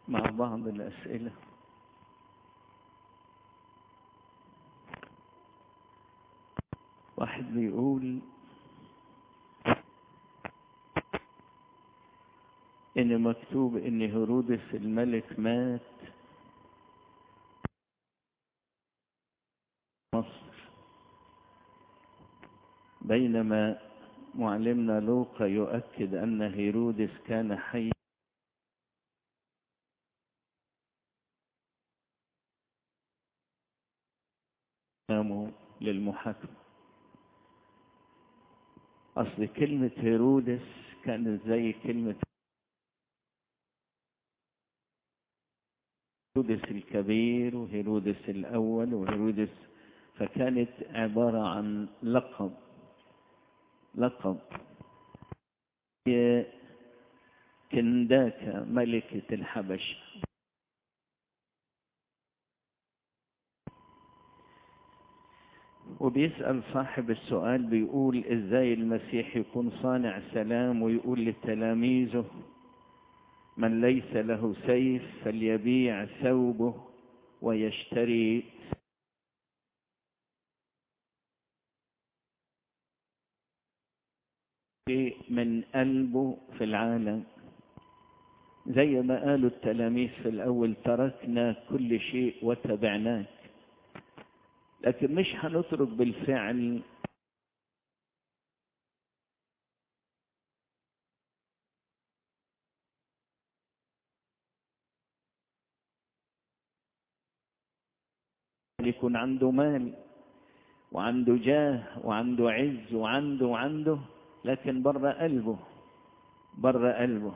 مع بعض الأسئلة واحد بيقول إن مكتوب إن هيرودس الملك مات مصر بينما معلمنا لوقا يؤكد أن هيرودس كان حي للمحاكمة أصل كلمة هيرودس كانت زي كلمة هيرودس الكبير وهيرودس الأول وهيرودس فكانت عبارة عن لقب لقب هي كنداكا ملكة الحبشة وبيسأل صاحب السؤال بيقول ازاي المسيح يكون صانع سلام ويقول لتلاميذه من ليس له سيف فليبيع ثوبه ويشتري من قلبه في العالم زي ما قالوا التلاميذ في الأول تركنا كل شيء وتبعناك لكن مش هنترك بالفعل يكون عنده مال وعنده جاه وعنده عز وعنده وعنده لكن بره قلبه بره قلبه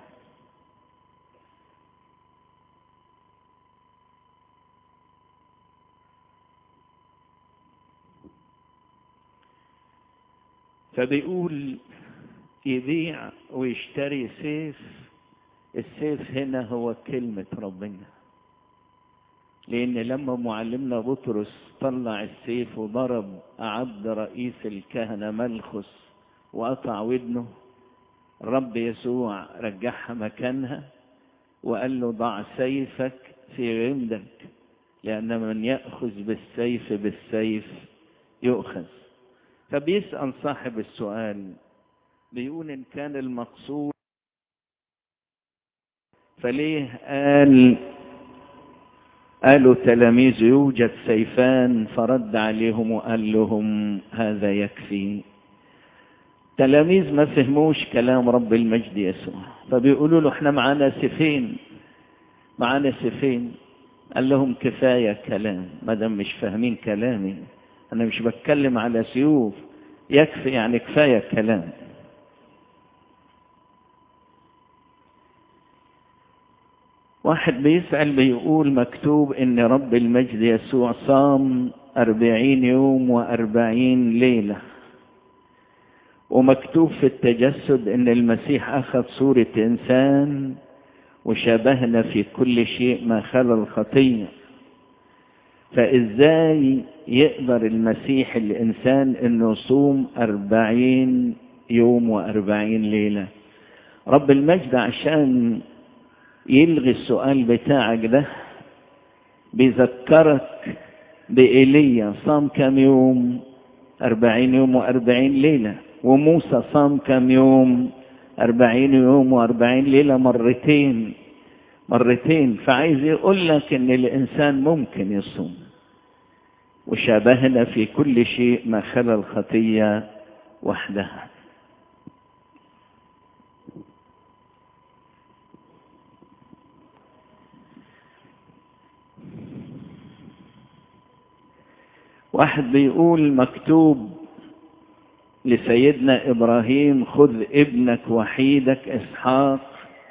فبيقول يبيع ويشتري سيف السيف هنا هو كلمة ربنا لأن لما معلمنا بطرس طلع السيف وضرب أعد رئيس الكهنة ملخس وقطع ودنه الرب يسوع رجعها مكانها وقال له ضع سيفك في غمدك لأن من يأخذ بالسيف بالسيف يؤخذ فبيسأل صاحب السؤال بيقول إن كان المقصود فليه قال قالوا تلاميذ يوجد سيفان فرد عليهم وقال لهم هذا يكفي تلاميذ ما فهموش كلام رب المجد يسوع فبيقولوا له احنا معانا سيفين معانا سيفين قال لهم كفاية كلام ما دام مش فاهمين كلامي أنا مش بتكلم على سيوف يكفي يعني كفاية كلام واحد بيسأل بيقول مكتوب إن رب المجد يسوع صام أربعين يوم وأربعين ليلة ومكتوب في التجسد إن المسيح أخذ صورة إنسان وشابهنا في كل شيء ما خلا الخطيه فإزاي يقدر المسيح الإنسان أنه يصوم أربعين يوم وأربعين ليلة رب المجد عشان يلغي السؤال بتاعك ده بيذكرك بإيليا صام كم يوم أربعين يوم وأربعين ليلة وموسى صام كم يوم أربعين يوم وأربعين ليلة مرتين مرتين فعايز يقول لك ان الانسان ممكن يصوم وشابهنا في كل شيء ما خلا الخطيه وحدها واحد بيقول مكتوب لسيدنا ابراهيم خذ ابنك وحيدك اسحاق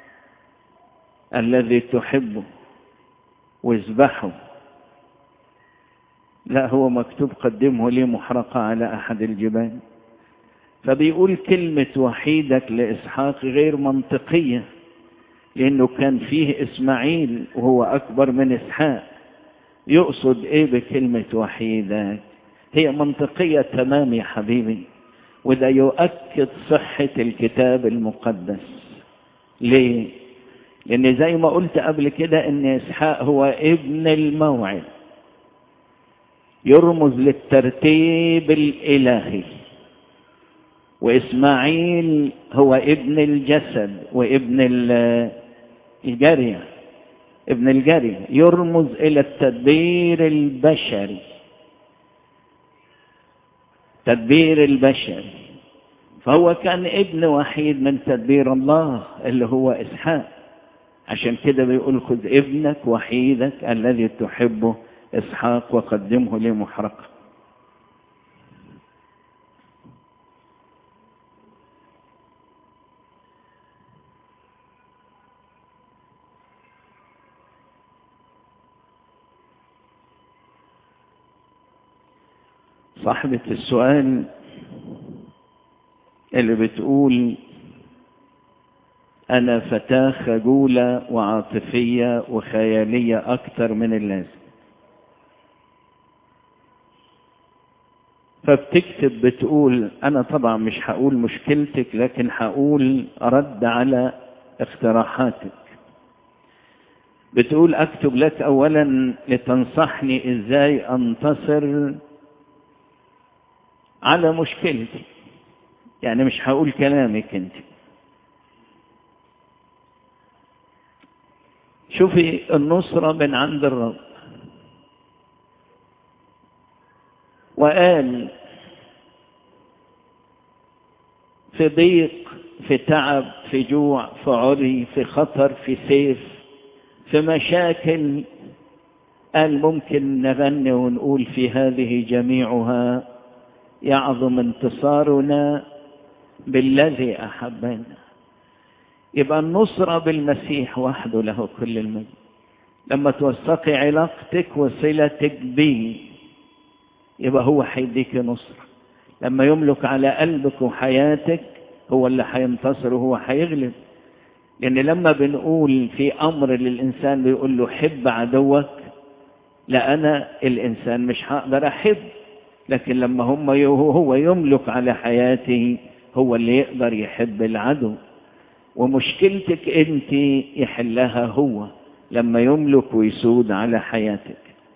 الذي تحبه واذبحه لا هو مكتوب قدمه لي محرقة على أحد الجبال فبيقول كلمة وحيدك لإسحاق غير منطقية لأنه كان فيه إسماعيل وهو أكبر من إسحاق يقصد إيه بكلمة وحيدك هي منطقية تمام يا حبيبي وده يؤكد صحة الكتاب المقدس ليه لأن زي ما قلت قبل كده إن إسحاق هو ابن الموعد يرمز للترتيب الإلهي وإسماعيل هو ابن الجسد وابن الجارية ابن الجارية يرمز إلى التدبير البشري تدبير البشري فهو كان ابن وحيد من تدبير الله اللي هو إسحاق عشان كده بيقول خذ ابنك وحيدك الذي تحبه إسحاق وقدمه لي محرقة صاحبة السؤال اللي بتقول أنا فتاة خجولة وعاطفية وخيالية أكتر من اللازم فبتكتب بتقول أنا طبعا مش هقول مشكلتك لكن هقول رد على اقتراحاتك بتقول أكتب لك أولا لتنصحني إزاي أنتصر على مشكلتي يعني مش هقول كلامك انت شوفي النصرة من عند الرب وقال في ضيق في تعب في جوع في عري في خطر في سيف في مشاكل قال ممكن نغني ونقول في هذه جميعها يعظم انتصارنا بالذي أحبنا يبقى النصرة بالمسيح وحده له كل المجد لما توثقي علاقتك وصلتك به يبقى هو هيديك نصرة لما يملك على قلبك وحياتك هو اللي هينتصر وهو هيغلب لأن لما بنقول في أمر للإنسان بيقول له حب عدوك لا أنا الإنسان مش هقدر أحب لكن لما هم هو يملك على حياته هو اللي يقدر يحب العدو ومشكلتك انت يحلها هو لما يملك ويسود على حياتك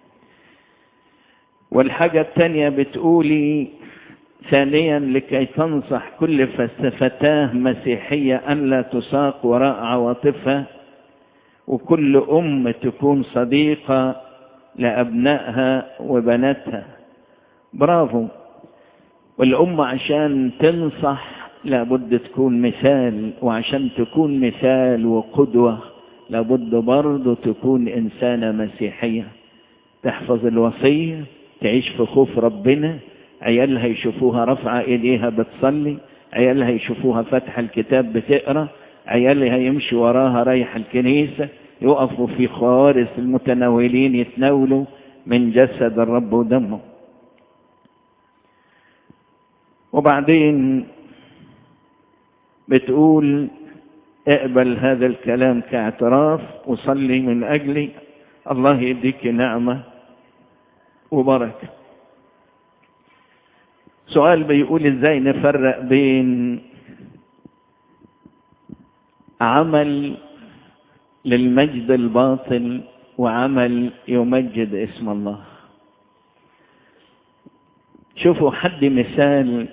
والحاجة الثانية بتقولي ثانيا لكي تنصح كل فتاة مسيحية أن لا تساق وراء عواطفها وكل أم تكون صديقة لأبنائها وبناتها برافو والأم عشان تنصح لابد تكون مثال وعشان تكون مثال وقدوة لابد برضه تكون إنسانة مسيحية تحفظ الوصية تعيش في خوف ربنا عيالها يشوفوها رافعة ايديها بتصلي عيالها يشوفوها فاتحة الكتاب بتقرا عيالها يمشي وراها رايح الكنيسة يقفوا في خوارس المتناولين يتناولوا من جسد الرب ودمه وبعدين بتقول اقبل هذا الكلام كاعتراف وصلي من أجلي الله يديك نعمة وبركة سؤال بيقول ازاي نفرق بين عمل للمجد الباطل وعمل يمجد اسم الله شوفوا حد مثال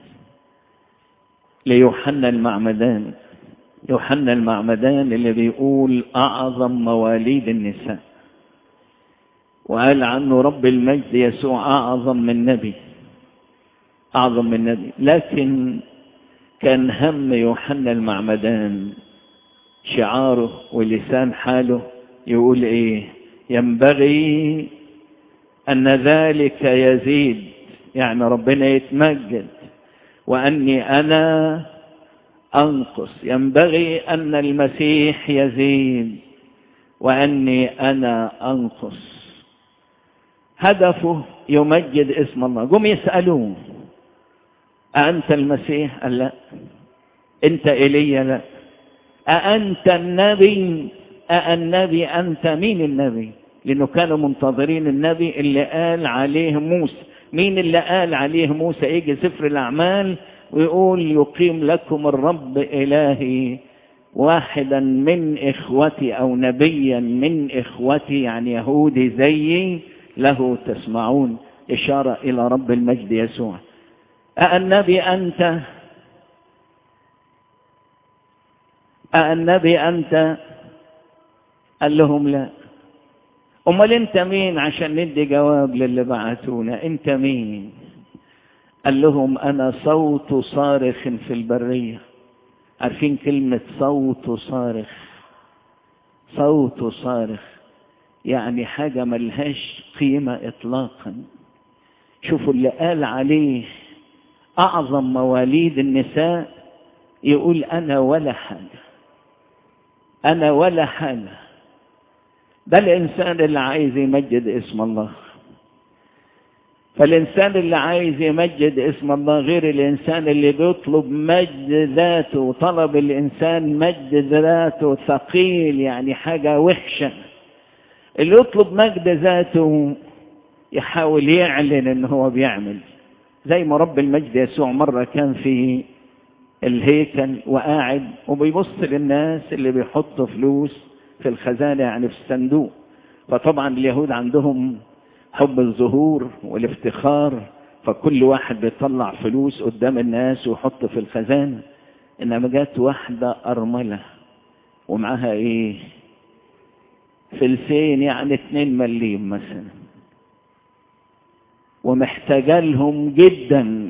ليوحنا المعمدان يوحنا المعمدان اللي بيقول أعظم مواليد النساء وقال عنه رب المجد يسوع أعظم من نبي أعظم من نبي لكن كان هم يوحنا المعمدان شعاره ولسان حاله يقول إيه ينبغي أن ذلك يزيد يعني ربنا يتمجد وأني أنا أنقص ينبغي أن المسيح يزيد وأني أنا أنقص هدفه يمجد اسم الله قم يسألوه أأنت المسيح قال لا أنت إيليا لا أأنت النبي أأنبي أنت مين النبي لأنه كانوا منتظرين النبي اللي قال عليه موسى مين اللي قال عليه موسى يجي سفر الأعمال ويقول يقيم لكم الرب إلهي واحدا من إخوتي أو نبيا من إخوتي يعني يهودي زيي له تسمعون إشارة إلى رب المجد يسوع أالنبي أنت أالنبي أنت قال لهم لا أمال أنت مين عشان ندي جواب للي بعثونا أنت مين قال لهم أنا صوت صارخ في البرية عارفين كلمة صوت صارخ صوت صارخ يعني حاجة ملهاش قيمة إطلاقا شوفوا اللي قال عليه أعظم مواليد النساء يقول أنا ولا حاجة أنا ولا حاجة ده الإنسان اللي عايز يمجد اسم الله فالإنسان اللي عايز يمجد اسم الله غير الإنسان اللي بيطلب مجد ذاته طلب الإنسان مجد ذاته ثقيل يعني حاجة وحشة اللي يطلب مجد ذاته يحاول يعلن ان هو بيعمل زي ما رب المجد يسوع مرة كان في الهيكل وقاعد وبيبص للناس اللي بيحطوا فلوس في الخزانة يعني في الصندوق فطبعا اليهود عندهم حب الظهور والافتخار فكل واحد بيطلع فلوس قدام الناس ويحط في الخزانة انما جت واحدة ارملة ومعاها ايه فلسين يعني اتنين مليم مثلا ومحتاجة لهم جدا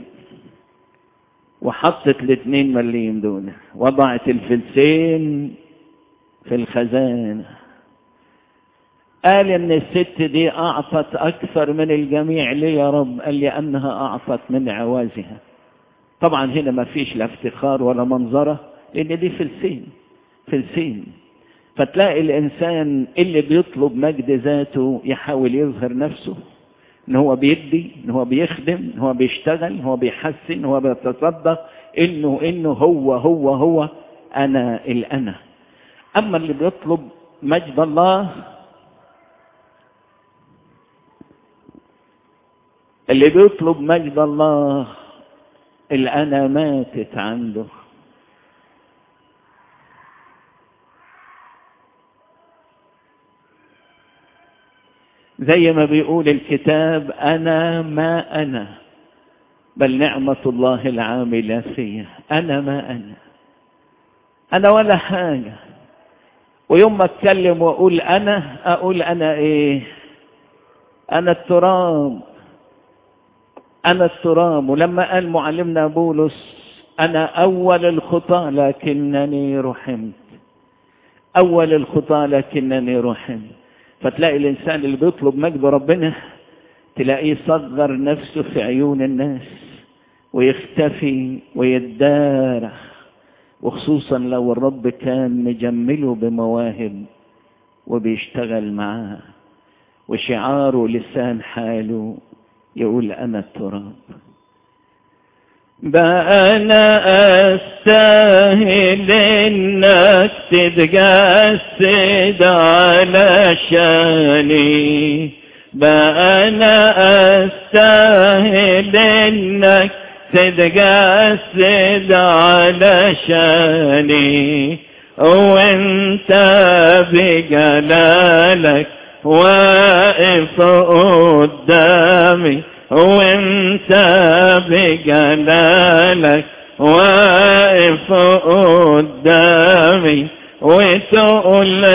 وحطت الاتنين مليم دول وضعت الفلسين في الخزانة قال ان الست دي اعطت اكثر من الجميع ليه يا رب قال لانها اعطت من عوازها طبعا هنا ما فيش لا افتخار ولا منظرة لان دي فلسين فلسين فتلاقي الانسان اللي بيطلب مجد ذاته يحاول يظهر نفسه ان هو بيدي ان هو بيخدم ان هو بيشتغل ان هو بيحسن ان هو بيتصدق انه انه هو هو هو انا الانا اما اللي بيطلب مجد الله اللي بيطلب مجد الله الانا ماتت عنده زي ما بيقول الكتاب انا ما انا بل نعمة الله العاملة فيا انا ما انا انا ولا حاجة ويوم ما اتكلم واقول انا اقول انا ايه انا التراب انا التراب ولما قال معلمنا بولس انا اول الخطى لكنني رحمت اول الخطى لكنني رحمت فتلاقي الإنسان اللي بيطلب مجد ربنا تلاقيه صغر نفسه في عيون الناس ويختفي ويدارى وخصوصا لو الرب كان مجمله بمواهب وبيشتغل معاه وشعاره لسان حاله يقول أنا التراب بقى أنا أستاهل إنك تتجسد علشاني بقى أنا أستاهل إنك تتجسد علشاني وانت بجلالك واقف قدامي وانت بجلالك واقف قدامي وتقول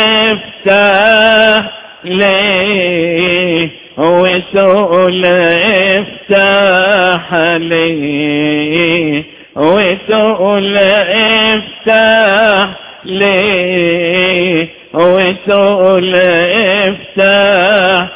افتح لي وتقول افتح لي وتقول افتح لي وتقول افتح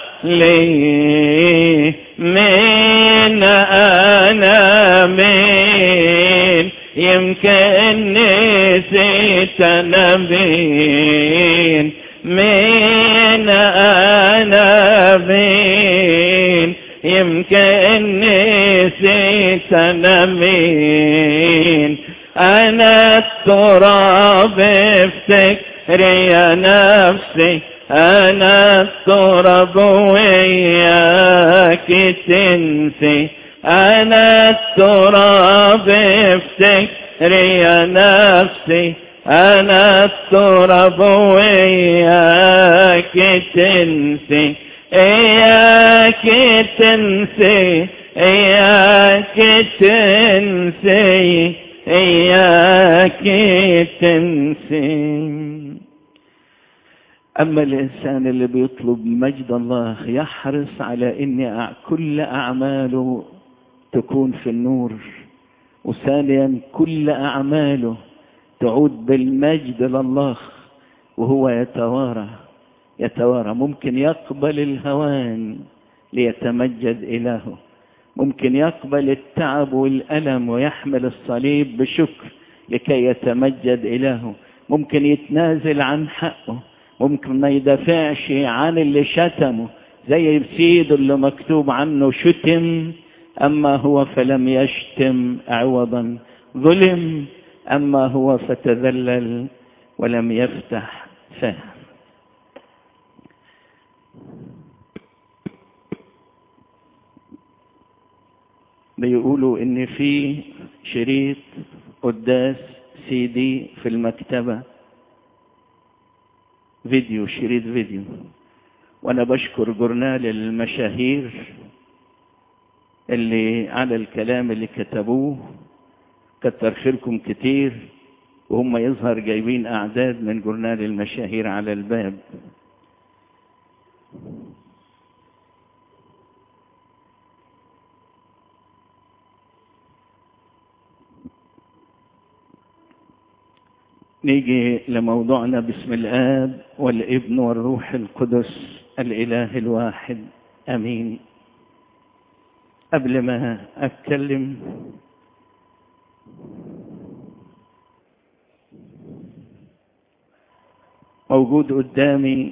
لي من انا مين يمكن نسيت انا مين من انا مين يمكن نسيت انا مين انا التراب افتكر يا نفسي انا التراب وياك تنسي انا التراب افتكر يا نفسي أنا التراب وإياك تنسي إياك تنسي إياك تنسي إياك تنسي أما الإنسان اللي بيطلب مجد الله يحرص على أن كل أعماله تكون في النور وثانيا كل أعماله تعود بالمجد لله وهو يتوارى يتوارى ممكن يقبل الهوان ليتمجد إلهه ممكن يقبل التعب والألم ويحمل الصليب بشكر لكي يتمجد إلهه ممكن يتنازل عن حقه ممكن ما يدافعش عن اللي شتمه زي سيد اللي مكتوب عنه شتم أما هو فلم يشتم عوضا ظلم أما هو فتذلل ولم يفتح فاه بيقولوا ان في شريط قداس سي دي في المكتبة فيديو شريط فيديو وانا بشكر جورنال المشاهير اللي على الكلام اللي كتبوه كتر خيركم كتير وهم يظهر جايبين اعداد من جورنال المشاهير على الباب نيجي لموضوعنا باسم الآب والابن والروح القدس الإله الواحد أمين قبل ما أتكلم موجود قدامي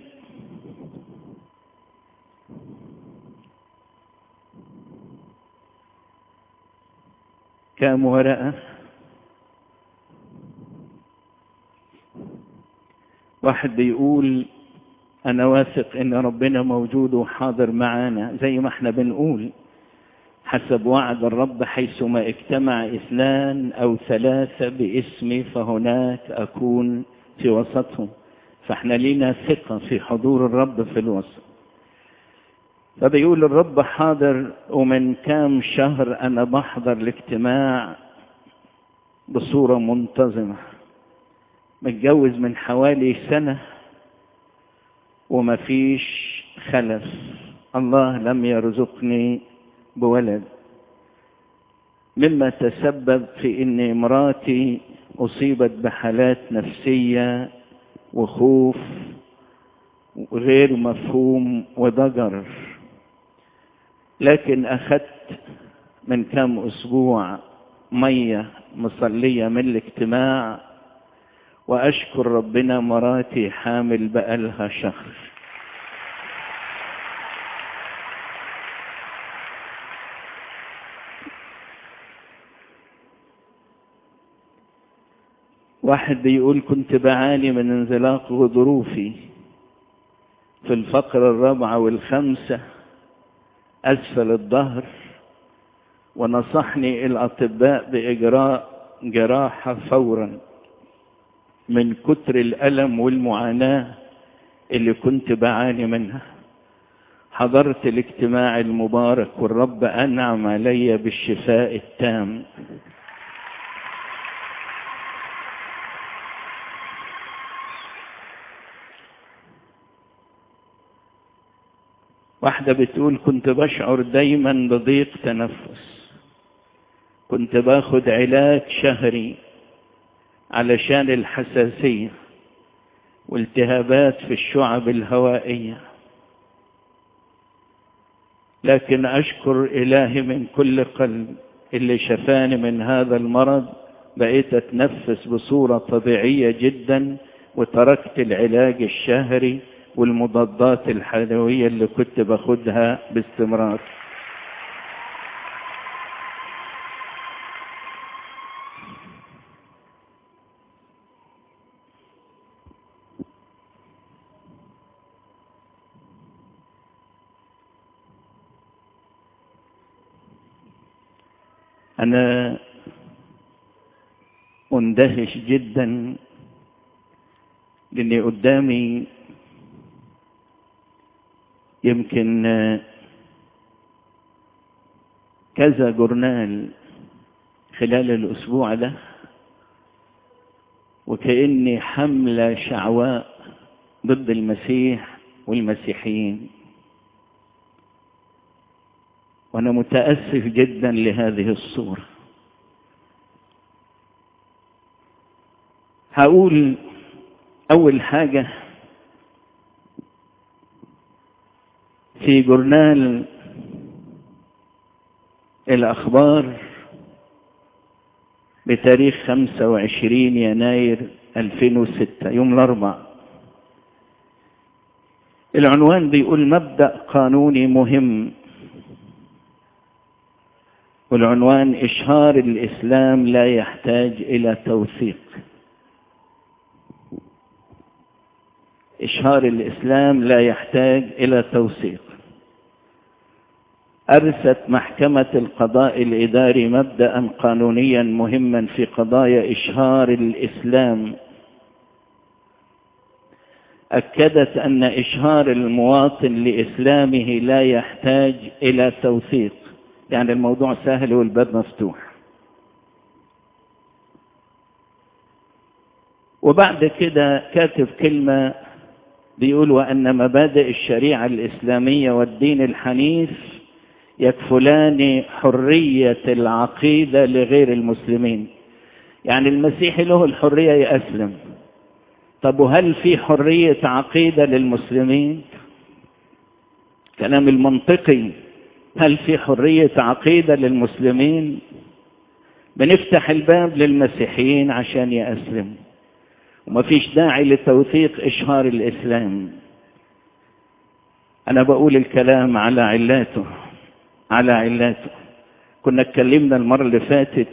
كام ورقة واحد بيقول أنا واثق إن ربنا موجود وحاضر معانا زي ما احنا بنقول حسب وعد الرب حيثما اجتمع اثنان أو ثلاثة باسمي فهناك أكون في وسطهم فاحنا لينا ثقة في حضور الرب في الوسط فبيقول الرب حاضر ومن كام شهر أنا بحضر الاجتماع بصورة منتظمة متجوز من حوالي سنة وما فيش خلف الله لم يرزقني بولد مما تسبب في ان مراتي اصيبت بحالات نفسية وخوف غير مفهوم وضجر لكن اخذت من كام اسبوع مية مصلية من الاجتماع واشكر ربنا مراتي حامل بقالها شهر واحد بيقول كنت بعاني من انزلاق غضروفي في الفقرة الرابعة والخامسة أسفل الظهر ونصحني الأطباء بإجراء جراحة فورا من كتر الألم والمعاناة اللي كنت بعاني منها حضرت الاجتماع المبارك والرب أنعم علي بالشفاء التام واحدة بتقول كنت بشعر دايما بضيق تنفس كنت باخد علاج شهري علشان الحساسية والتهابات في الشعب الهوائية لكن أشكر إلهي من كل قلب اللي شفاني من هذا المرض بقيت أتنفس بصورة طبيعية جدا وتركت العلاج الشهري والمضادات الحيوية اللي كنت باخدها باستمرار أنا مندهش جدا لاني قدامي يمكن كذا جورنال خلال الاسبوع ده وكاني حمله شعواء ضد المسيح والمسيحيين وانا متاسف جدا لهذه الصوره هقول اول حاجه في جورنال الاخبار بتاريخ 25 يناير 2006 يوم الاربعاء العنوان بيقول مبدا قانوني مهم والعنوان اشهار الاسلام لا يحتاج الى توثيق اشهار الاسلام لا يحتاج الى توثيق ارست محكمه القضاء الاداري مبدا قانونيا مهما في قضايا اشهار الاسلام اكدت ان اشهار المواطن لاسلامه لا يحتاج الى توثيق يعني الموضوع سهل والباب مفتوح وبعد كده كاتب كلمه بيقول وأن مبادئ الشريعة الإسلامية والدين الحنيف يكفلان حرية العقيدة لغير المسلمين يعني المسيحي له الحرية يأسلم طب وهل في حرية عقيدة للمسلمين كلام المنطقي هل في حرية عقيدة للمسلمين بنفتح الباب للمسيحيين عشان يأسلموا وما فيش داعي لتوثيق إشهار الإسلام أنا بقول الكلام على علاته على علاته كنا اتكلمنا المرة اللي فاتت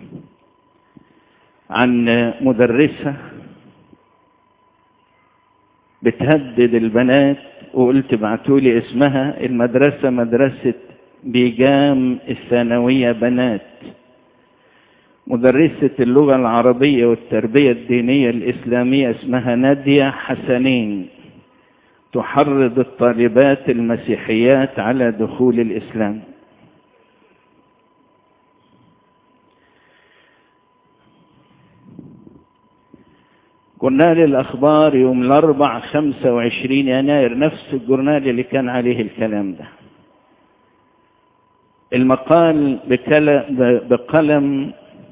عن مدرسة بتهدد البنات وقلت ابعتوا لي اسمها المدرسة مدرسة بيجام الثانوية بنات مدرسة اللغة العربية والتربية الدينية الإسلامية اسمها نادية حسنين تحرض الطالبات المسيحيات على دخول الإسلام جورنال الأخبار يوم الأربع خمسة وعشرين يناير نفس الجورنال اللي كان عليه الكلام ده المقال بقلم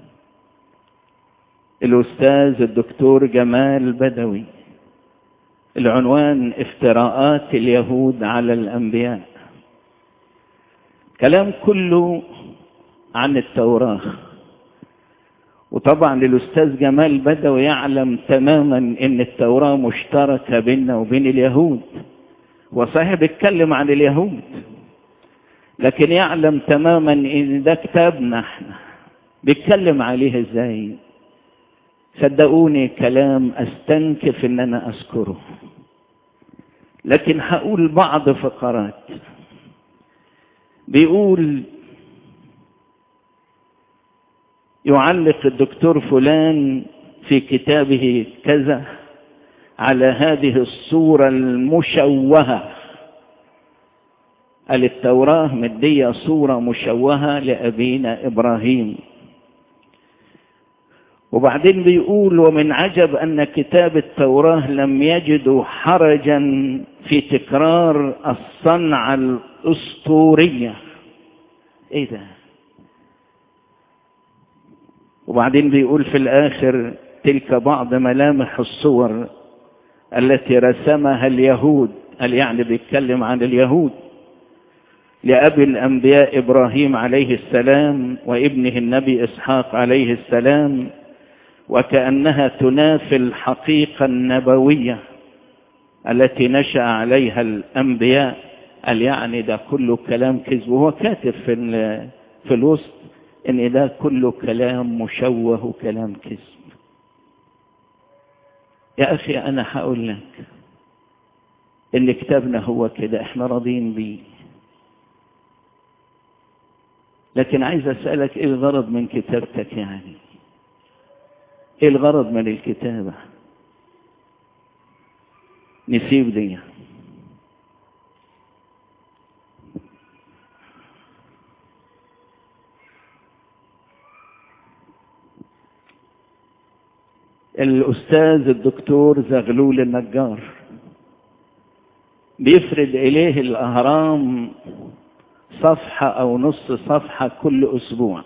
الأستاذ الدكتور جمال بدوي العنوان افتراءات اليهود على الأنبياء كلام كله عن التوراة وطبعا الأستاذ جمال بدوي يعلم تماما أن التوراة مشتركة بيننا وبين اليهود وصحيح بيتكلم عن اليهود لكن يعلم تماما ان ده كتابنا احنا بيتكلم عليه ازاي صدقوني كلام استنكف ان انا اذكره لكن هقول بعض فقرات بيقول يعلق الدكتور فلان في كتابه كذا على هذه الصورة المشوهة قال التوراة مدية صورة مشوهة لأبينا إبراهيم وبعدين بيقول ومن عجب أن كتاب التوراة لم يجدوا حرجا في تكرار الصنعة الأسطورية إيه ده وبعدين بيقول في الآخر تلك بعض ملامح الصور التي رسمها اليهود قال يعني بيتكلم عن اليهود لأبي الأنبياء إبراهيم عليه السلام وابنه النبي إسحاق عليه السلام وكأنها تنافي الحقيقة النبوية التي نشأ عليها الأنبياء قال يعني ده كله كلام كذب وهو كاتب في في الوسط ان ده كله كلام مشوه وكلام كذب يا اخي انا هقول لك ان كتابنا هو كده احنا راضيين بيه لكن عايز اسالك ايه الغرض من كتابتك يعني ايه الغرض من الكتابه نسيب دي الأستاذ الدكتور زغلول النجار بيفرد إليه الأهرام صفحة أو نص صفحة كل أسبوع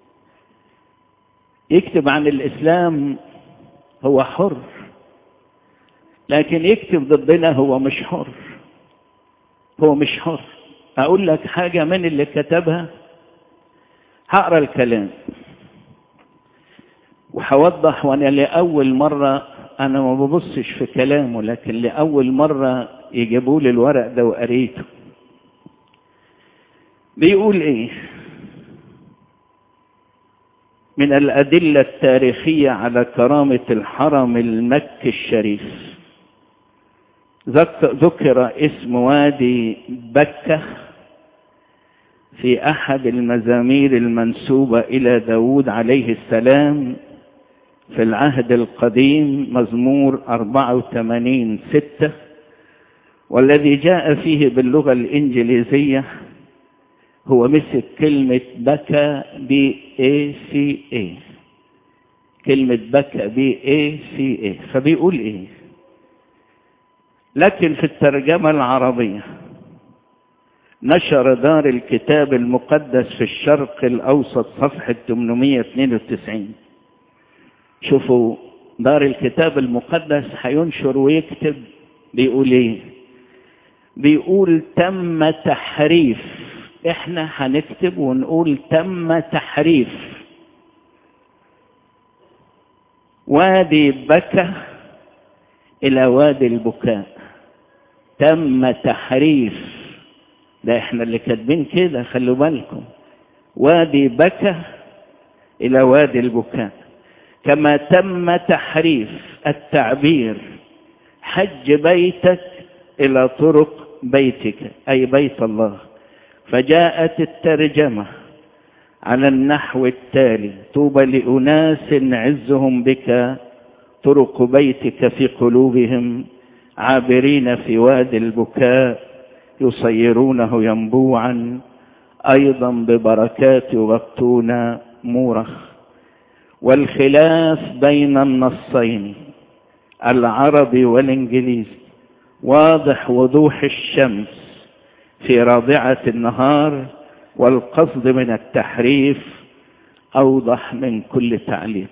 يكتب عن الإسلام هو حر لكن يكتب ضدنا هو مش حر هو مش حر أقول لك حاجة من اللي كتبها هقرا الكلام وهوضح وانا لاول مره انا ما ببصش في كلامه لكن لاول مره يجيبوا لي الورق ده وقريته بيقول ايه من الادله التاريخيه على كرامه الحرم المكي الشريف ذكر اسم وادي بكه في احد المزامير المنسوبه الى داود عليه السلام في العهد القديم مزمور 84 ستة والذي جاء فيه باللغة الإنجليزية هو مسك كلمة بكى بي اي سي اي كلمة بكى بي اي سي اي فبيقول ايه لكن في الترجمة العربية نشر دار الكتاب المقدس في الشرق الأوسط صفحة 892 شوفوا دار الكتاب المقدس هينشر ويكتب بيقول ايه بيقول تم تحريف احنا هنكتب ونقول تم تحريف وادي بكى الى وادي البكاء تم تحريف ده احنا اللي كاتبين كده خلوا بالكم وادي بكى الى وادي البكاء كما تم تحريف التعبير حج بيتك الى طرق بيتك اي بيت الله فجاءت الترجمه على النحو التالي طوبى لاناس عزهم بك طرق بيتك في قلوبهم عابرين في وادي البكاء يصيرونه ينبوعا ايضا ببركات يغطون مورخ والخلاف بين النصين العربي والانجليزي واضح وضوح الشمس في رابعه النهار والقصد من التحريف اوضح من كل تعليق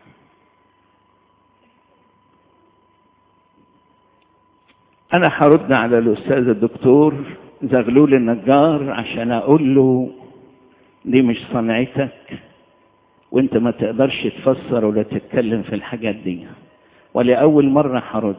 انا هرد على الاستاذ الدكتور زغلول النجار عشان اقول له دي مش صنعتك وانت ما تقدرش تفسر ولا تتكلم في الحاجات دي ولأول مرة هرد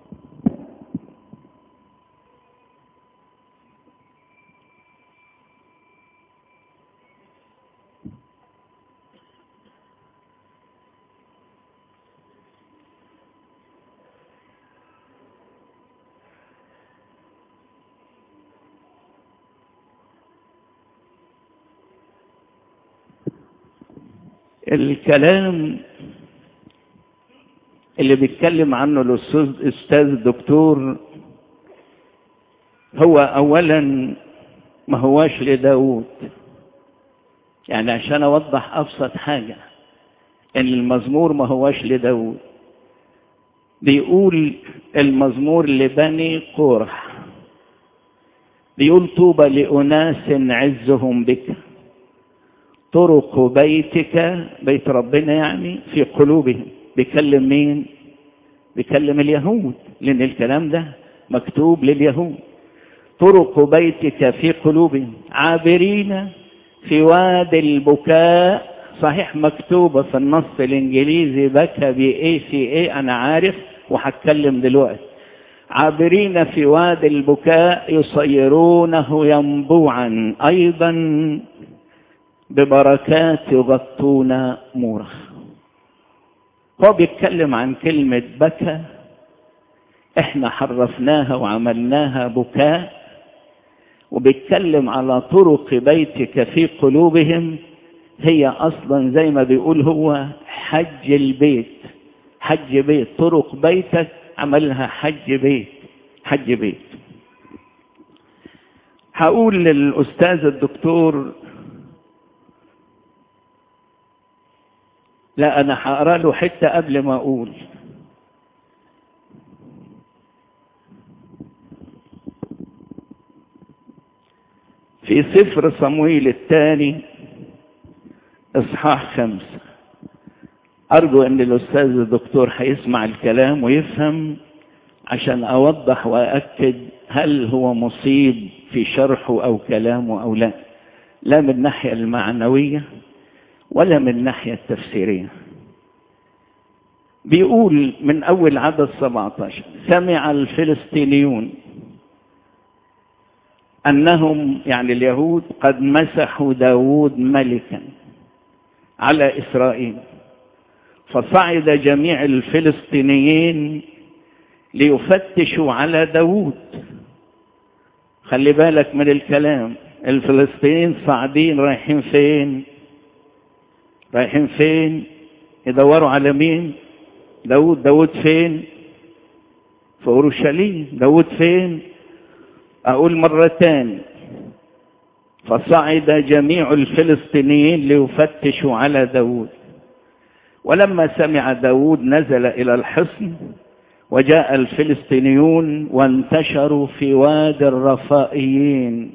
الكلام اللي بيتكلم عنه الاستاذ استاذ الدكتور هو اولا ما هواش لداود يعني عشان اوضح ابسط حاجه ان المزمور ما هواش لداود بيقول المزمور لبني قرح بيقول طوبى لاناس عزهم بك طرق بيتك بيت ربنا يعني في قلوبهم بيكلم مين بيكلم اليهود لان الكلام ده مكتوب لليهود طرق بيتك في قلوبهم عابرين في وادي البكاء صحيح مكتوبة في النص الانجليزي بكى بي اي سي اي انا عارف وهتكلم دلوقتي عابرين في وادي البكاء يصيرونه ينبوعا ايضا ببركات يغطون مورخ هو بيتكلم عن كلمة بكى احنا حرفناها وعملناها بكاء وبيتكلم على طرق بيتك في قلوبهم هي اصلا زي ما بيقول هو حج البيت حج بيت طرق بيتك عملها حج بيت حج بيت هقول للأستاذ الدكتور لا أنا هقرا له حتة قبل ما أقول في سفر صمويل الثاني إصحاح خمسة أرجو أن الأستاذ الدكتور هيسمع الكلام ويفهم عشان أوضح وأكد هل هو مصيب في شرحه أو كلامه أو لا لا من الناحية المعنوية ولا من الناحية التفسيرية بيقول من أول عدد 17 سمع الفلسطينيون أنهم يعني اليهود قد مسحوا داود ملكا على إسرائيل فصعد جميع الفلسطينيين ليفتشوا على داود خلي بالك من الكلام الفلسطينيين صاعدين رايحين فين رايحين فين يدوروا على مين داود داود فين في اورشليم داود فين اقول مرة تاني فصعد جميع الفلسطينيين ليفتشوا على داود ولما سمع داود نزل الى الحصن وجاء الفلسطينيون وانتشروا في وادي الرفائيين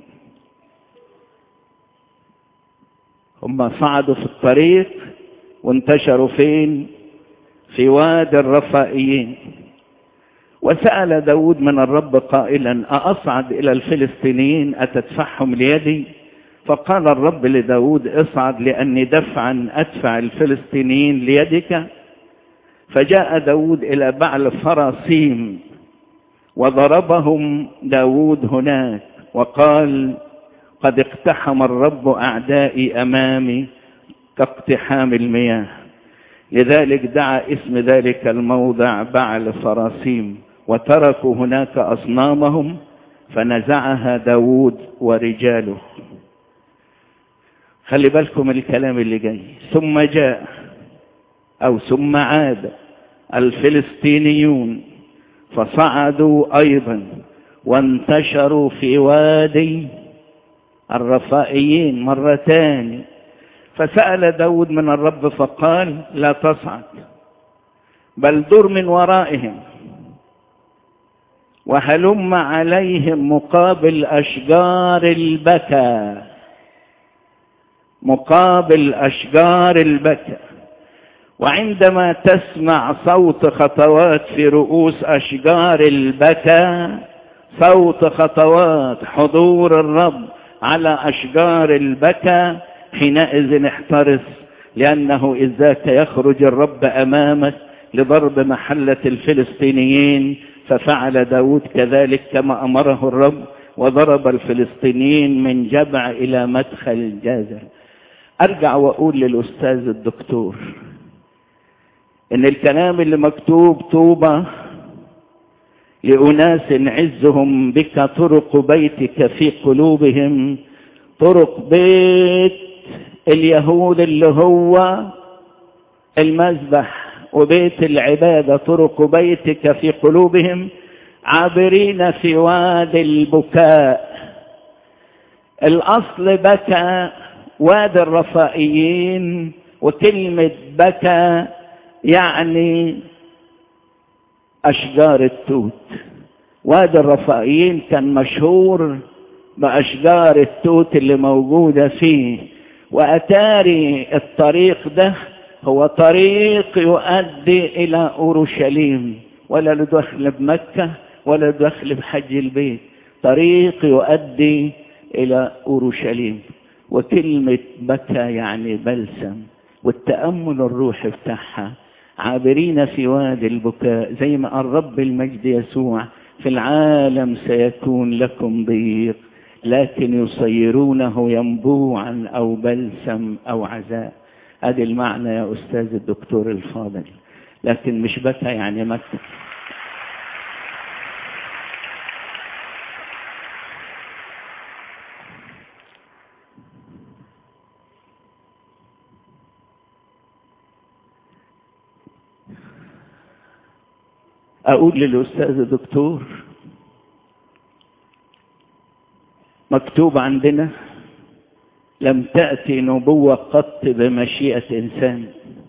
هم صعدوا في الطريق وانتشروا فين في وادي الرفائيين وسأل داود من الرب قائلا أأصعد إلى الفلسطينيين أتدفعهم ليدي فقال الرب لداود اصعد لأني دفعا أدفع الفلسطينيين ليدك فجاء داود إلى بعل فراسيم وضربهم داود هناك وقال قد اقتحم الرب أعدائي أمامي كاقتحام المياه لذلك دعا اسم ذلك الموضع بعل فراسيم وتركوا هناك أصنامهم فنزعها داود ورجاله خلي بالكم الكلام اللي جاي ثم جاء أو ثم عاد الفلسطينيون فصعدوا أيضا وانتشروا في وادي الرفائيين مرة تاني فسأل داود من الرب فقال لا تصعد بل در من ورائهم وهلم عليهم مقابل أشجار البكا مقابل أشجار البكا وعندما تسمع صوت خطوات في رؤوس أشجار البكا صوت خطوات حضور الرب على أشجار البكا حينئذ احترس لأنه إذ ذاك يخرج الرب أمامك لضرب محلة الفلسطينيين ففعل داود كذلك كما أمره الرب وضرب الفلسطينيين من جبع إلى مدخل جازر أرجع وأقول للأستاذ الدكتور إن الكلام اللي مكتوب طوبة لأناس عزهم بك طرق بيتك في قلوبهم طرق بيت اليهود اللي هو المذبح وبيت العبادة طرق بيتك في قلوبهم عابرين في وادي البكاء الأصل بكى وادي الرفائيين وكلمة بكى يعني أشجار التوت وادي الرفائيين كان مشهور بأشجار التوت اللي موجودة فيه وأتاري الطريق ده هو طريق يؤدي إلى أورشليم ولا له دخل بمكة ولا له دخل بحج البيت طريق يؤدي إلى أورشليم وكلمة بكى يعني بلسم والتأمل الروحي بتاعها عابرين في وادي البكاء زي ما قال رب المجد يسوع في العالم سيكون لكم ضيق لكن يصيرونه ينبوعا أو بلسم أو عزاء هذا المعنى يا أستاذ الدكتور الفاضل لكن مش بكى يعني مكة أقول للأستاذ الدكتور مكتوب عندنا لم تأتي نبوة قط بمشيئة إنسان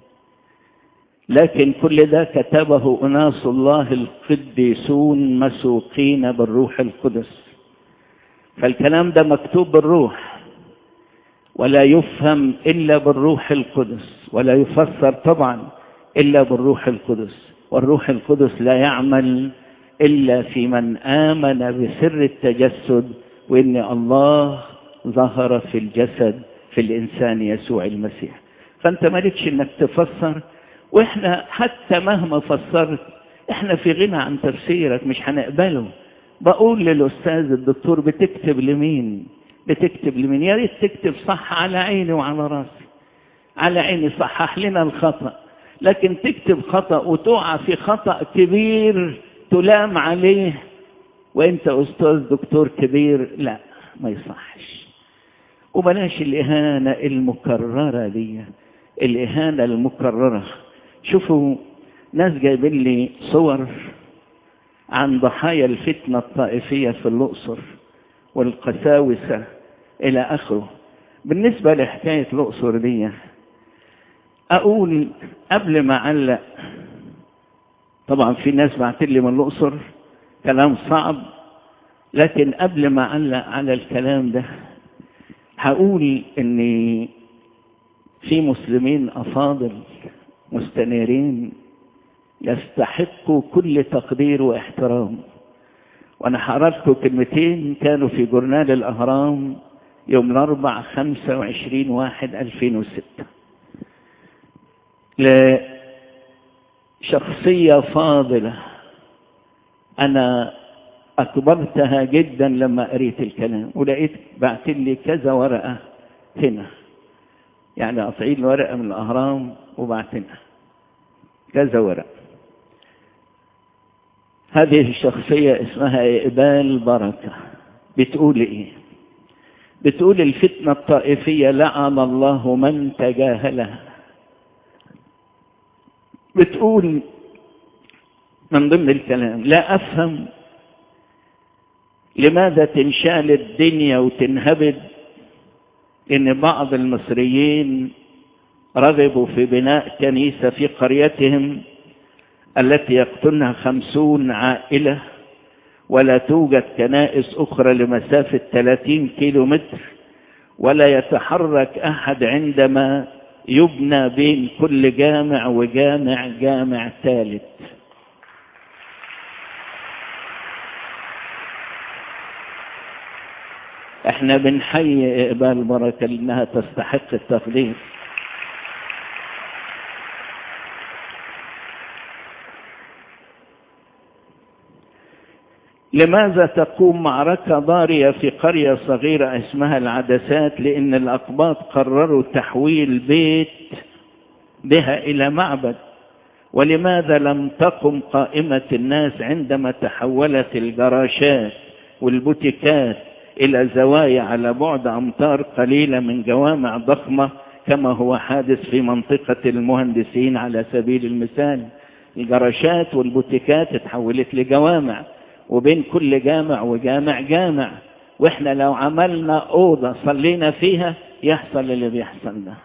لكن كل ده كتبه أناس الله القديسون مسوقين بالروح القدس فالكلام ده مكتوب بالروح ولا يفهم إلا بالروح القدس ولا يفسر طبعا إلا بالروح القدس والروح القدس لا يعمل إلا في من آمن بسر التجسد وإن الله ظهر في الجسد في الإنسان يسوع المسيح فأنت مالكش إنك تفسر وإحنا حتى مهما فسرت إحنا في غنى عن تفسيرك مش هنقبله بقول للأستاذ الدكتور بتكتب لمين بتكتب لمين يا ريت تكتب صح على عيني وعلى راسي على عيني صحح لنا الخطأ لكن تكتب خطأ وتقع في خطأ كبير تلام عليه وانت استاذ دكتور كبير لا ما يصحش وبلاش الإهانة المكررة دي الإهانة المكررة شوفوا ناس جايبين لي صور عن ضحايا الفتنة الطائفية في الأقصر والقساوسة إلى آخره بالنسبة لحكاية الأقصر دي أقول قبل ما أعلق طبعا في ناس بعتت لي من الأقصر كلام صعب لكن قبل ما أعلق على الكلام ده هقول إن في مسلمين أفاضل مستنيرين يستحقوا كل تقدير واحترام وأنا هقرا لكم كلمتين كانوا في جورنال الأهرام يوم الأربع خمسة وعشرين واحد ألفين وستة لشخصية فاضلة أنا أكبرتها جدا لما قريت الكلام ولقيت بعت لي كذا ورقة هنا يعني قطعين لي ورقة من الأهرام وبعتنا كذا ورقة هذه الشخصية اسمها إقبال بركة بتقول إيه بتقول الفتنة الطائفية لعن الله من تجاهلها بتقول من ضمن الكلام لا أفهم لماذا تنشال الدنيا وتنهبد إن بعض المصريين رغبوا في بناء كنيسة في قريتهم التي يقتلها خمسون عائلة ولا توجد كنائس أخرى لمسافة 30 كيلو متر ولا يتحرك أحد عندما يبنى بين كل جامع وجامع جامع ثالث احنا بنحيي اقبال بركه لانها تستحق التقدير لماذا تقوم معركة ضارية في قرية صغيرة اسمها العدسات لأن الأقباط قرروا تحويل بيت بها إلى معبد ولماذا لم تقم قائمة الناس عندما تحولت الجراشات والبوتيكات إلى زوايا على بعد أمتار قليلة من جوامع ضخمة كما هو حادث في منطقة المهندسين على سبيل المثال الجراشات والبوتيكات اتحولت لجوامع وبين كل جامع وجامع جامع واحنا لو عملنا أوضة صلينا فيها يحصل اللي بيحصل ده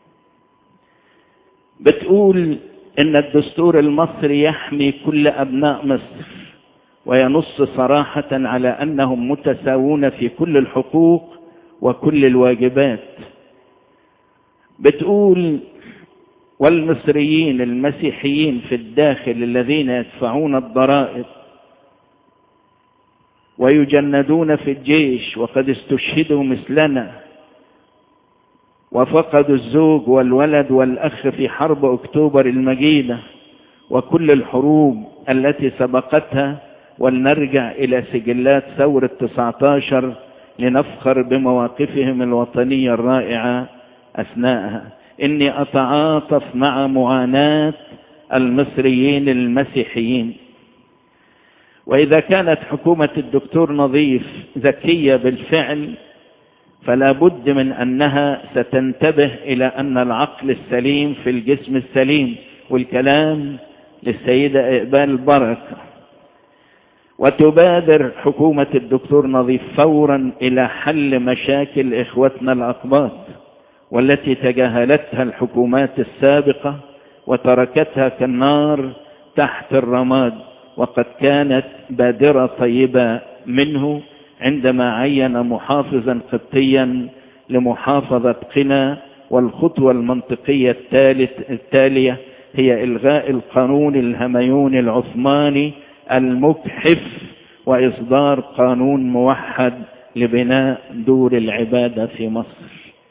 بتقول ان الدستور المصري يحمي كل ابناء مصر وينص صراحة على انهم متساوون في كل الحقوق وكل الواجبات بتقول والمصريين المسيحيين في الداخل الذين يدفعون الضرائب ويجندون في الجيش وقد استشهدوا مثلنا وفقدوا الزوج والولد والأخ في حرب أكتوبر المجيدة وكل الحروب التي سبقتها ولنرجع إلى سجلات ثورة 19 لنفخر بمواقفهم الوطنية الرائعة أثناءها إني أتعاطف مع معاناة المصريين المسيحيين وإذا كانت حكومة الدكتور نظيف ذكية بالفعل فلا بد من أنها ستنتبه إلى أن العقل السليم في الجسم السليم والكلام للسيدة إقبال بركة وتبادر حكومة الدكتور نظيف فورا إلى حل مشاكل إخوتنا الأقباط والتي تجاهلتها الحكومات السابقة وتركتها كالنار تحت الرماد وقد كانت بادرة طيبة منه عندما عين محافظا قبطيا لمحافظة قنا والخطوة المنطقية الثالث التالية هي إلغاء القانون الهميوني العثماني المكحف وإصدار قانون موحد لبناء دور العبادة في مصر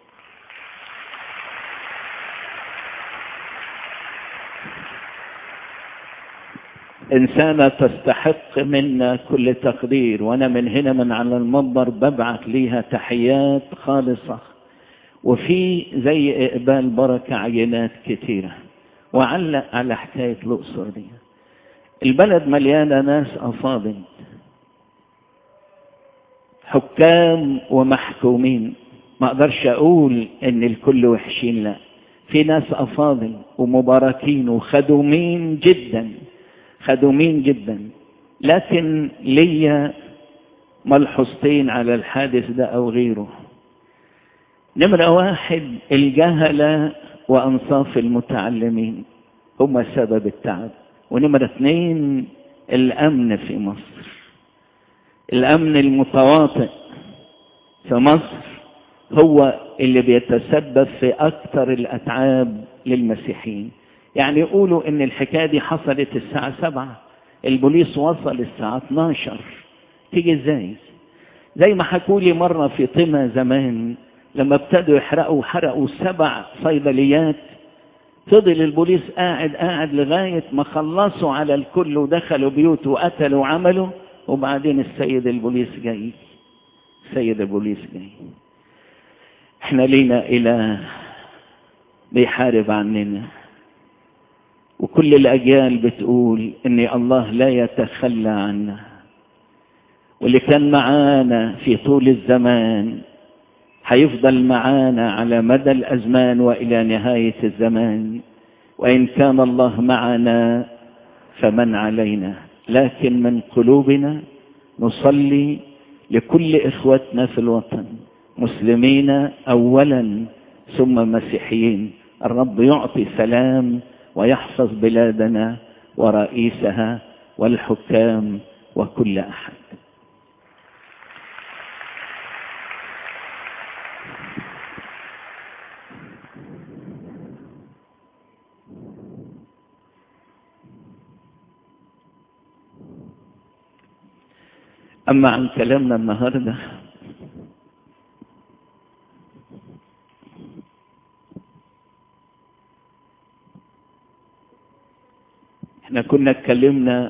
إنسانة تستحق منا كل تقدير وأنا من هنا من على المنبر ببعث ليها تحيات خالصة وفي زي إقبال بركة عينات كثيرة وعلق على حكاية الأقصر دي البلد مليانة ناس أفاضل حكام ومحكومين ما أقدرش أقول إن الكل وحشين لا في ناس أفاضل ومباركين وخدومين جدا خدومين جدا لكن ليا ملحوظتين على الحادث ده أو غيره نمرة واحد الجهلة وأنصاف المتعلمين هم سبب التعب ونمرة اثنين الأمن في مصر الأمن المتواطئ في مصر هو اللي بيتسبب في أكثر الأتعاب للمسيحيين يعني يقولوا ان الحكاية دي حصلت الساعة سبعة البوليس وصل الساعة 12 تيجي ازاي زي ما حكوا لي مرة في طمة زمان لما ابتدوا يحرقوا حرقوا سبع صيدليات فضل البوليس قاعد قاعد لغاية ما خلصوا على الكل ودخلوا بيوت وقتلوا وعملوا وبعدين السيد البوليس جاي السيد البوليس جاي احنا لينا اله بيحارب عننا وكل الأجيال بتقول إن الله لا يتخلى عنا واللي كان معانا في طول الزمان هيفضل معانا على مدى الأزمان وإلى نهاية الزمان وإن كان الله معنا فمن علينا لكن من قلوبنا نصلي لكل إخوتنا في الوطن مسلمين أولا ثم مسيحيين الرب يعطي سلام ويحفظ بلادنا ورئيسها والحكام وكل احد اما عن كلامنا النهارده احنا كنا اتكلمنا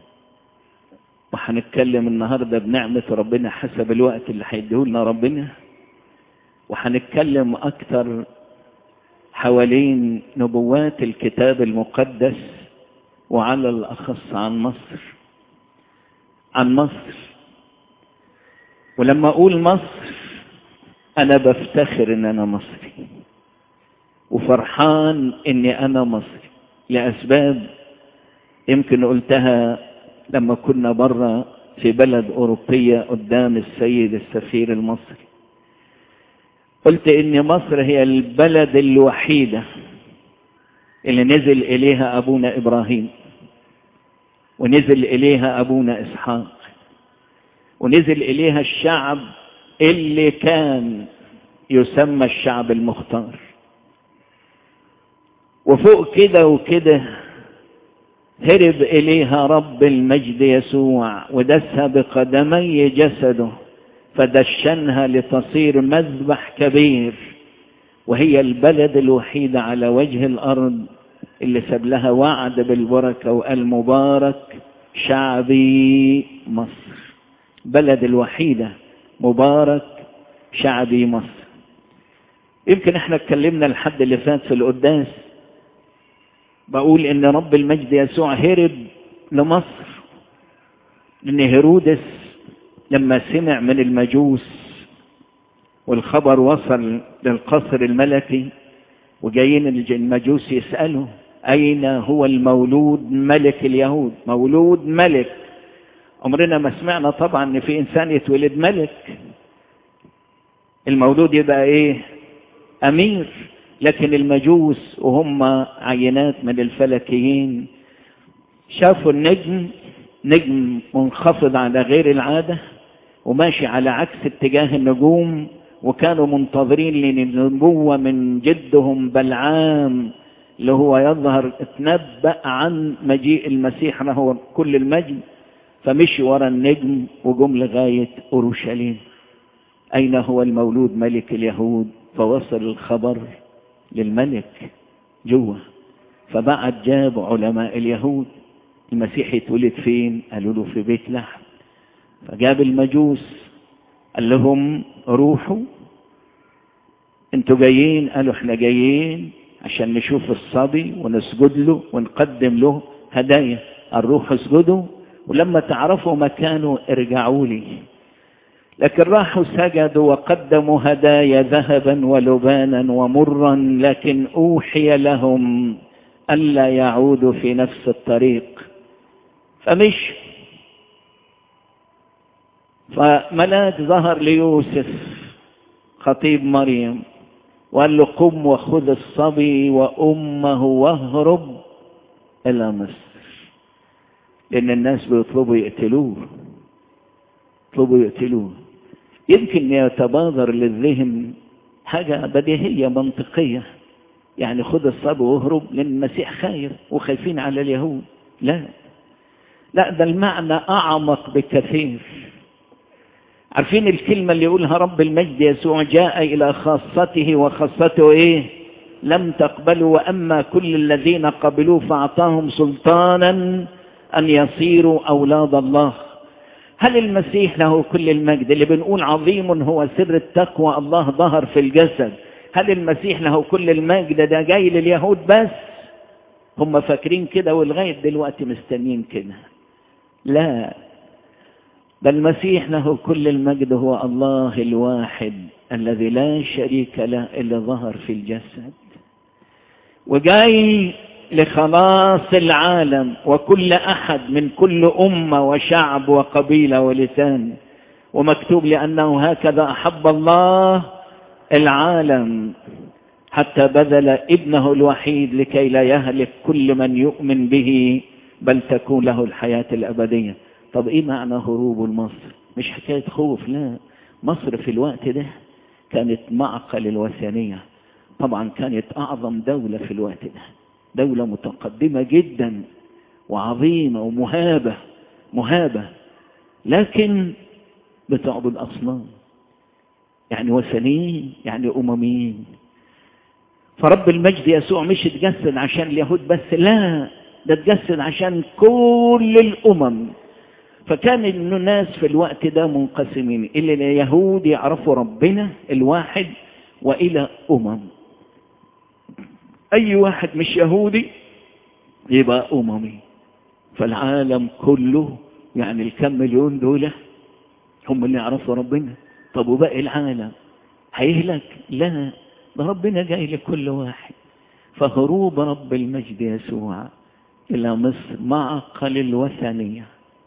وهنتكلم النهاردة بنعمة ربنا حسب الوقت اللي هيديهولنا ربنا وهنتكلم أكتر حوالين نبوات الكتاب المقدس وعلى الأخص عن مصر عن مصر ولما أقول مصر أنا بفتخر إن أنا مصري وفرحان إني أنا مصري لأسباب يمكن قلتها لما كنا بره في بلد أوروبية قدام السيد السفير المصري قلت إن مصر هي البلد الوحيدة اللي نزل إليها أبونا إبراهيم ونزل إليها أبونا إسحاق ونزل إليها الشعب اللي كان يسمى الشعب المختار وفوق كده وكده هرب إليها رب المجد يسوع ودسها بقدمي جسده فدشنها لتصير مذبح كبير وهي البلد الوحيدة على وجه الأرض اللي ساب لها وعد بالبركة وقال مبارك شعبي مصر بلد الوحيدة مبارك شعبي مصر يمكن احنا اتكلمنا الحد اللي فات في القداس بقول ان رب المجد يسوع هرب لمصر لان هيرودس لما سمع من المجوس والخبر وصل للقصر الملكي وجايين المجوس يسألوا أين هو المولود ملك اليهود مولود ملك عمرنا ما سمعنا طبعا ان في انسان يتولد ملك المولود يبقى ايه امير لكن المجوس وهم عينات من الفلكيين شافوا النجم نجم منخفض على غير العاده وماشي على عكس اتجاه النجوم وكانوا منتظرين للنبوة من جدهم بلعام اللي هو يظهر اتنبأ عن مجيء المسيح له كل المجد فمشي ورا النجم وجم لغاية أورشليم أين هو المولود ملك اليهود فوصل الخبر للملك جوه فبعد جاب علماء اليهود المسيح يتولد فين قالوا له في بيت لحم فجاب المجوس قال لهم روحوا انتوا جايين قالوا احنا جايين عشان نشوف الصبي ونسجد له ونقدم له هدايا الروح اسجدوا ولما تعرفوا مكانه ارجعوا لي لكن راحوا سجدوا وقدموا هدايا ذهبا ولبانا ومرا لكن اوحي لهم الا يعودوا في نفس الطريق فمشوا فملاك ظهر ليوسف خطيب مريم وقال له قم وخذ الصبي وامه واهرب الى مصر لان الناس بيطلبوا يقتلوه يطلبوا يقتلوه يمكن يتبادر للذهن حاجة بديهية منطقية يعني خذ الصبي واهرب لأن المسيح خايف وخايفين على اليهود لا لا ده المعنى أعمق بكثير عارفين الكلمة اللي يقولها رب المجد يسوع جاء إلى خاصته وخاصته إيه لم تقبلوا وأما كل الذين قبلوه فأعطاهم سلطانا أن يصيروا أولاد الله هل المسيح له كل المجد اللي بنقول عظيم هو سر التقوى الله ظهر في الجسد هل المسيح له كل المجد ده جاي لليهود بس هم فاكرين كده ولغاية دلوقتي مستنين كده لا بل المسيح له كل المجد هو الله الواحد الذي لا شريك له إلا ظهر في الجسد وجاي لخلاص العالم وكل أحد من كل أمة وشعب وقبيلة ولسان ومكتوب لأنه هكذا أحب الله العالم حتى بذل ابنه الوحيد لكي لا يهلك كل من يؤمن به بل تكون له الحياة الأبدية طب إيه معنى هروب مصر مش حكاية خوف لا مصر في الوقت ده كانت معقل الوثنية طبعا كانت أعظم دولة في الوقت ده دولة متقدمة جدا وعظيمة ومهابة مهابة لكن بتعبد أصنام يعني وثنيين يعني أمميين فرب المجد يسوع مش اتجسد عشان اليهود بس لا ده اتجسد عشان كل الأمم فكان الناس في الوقت ده منقسمين إلى اليهود يعرفوا ربنا الواحد وإلى أمم أي واحد مش يهودي يبقى أممي فالعالم كله يعني الكم مليون دول هم اللي يعرفوا ربنا طب وباقي العالم هيهلك لا ده ربنا جاي لكل واحد فهروب رب المجد يسوع إلى مصر معقل الوثنية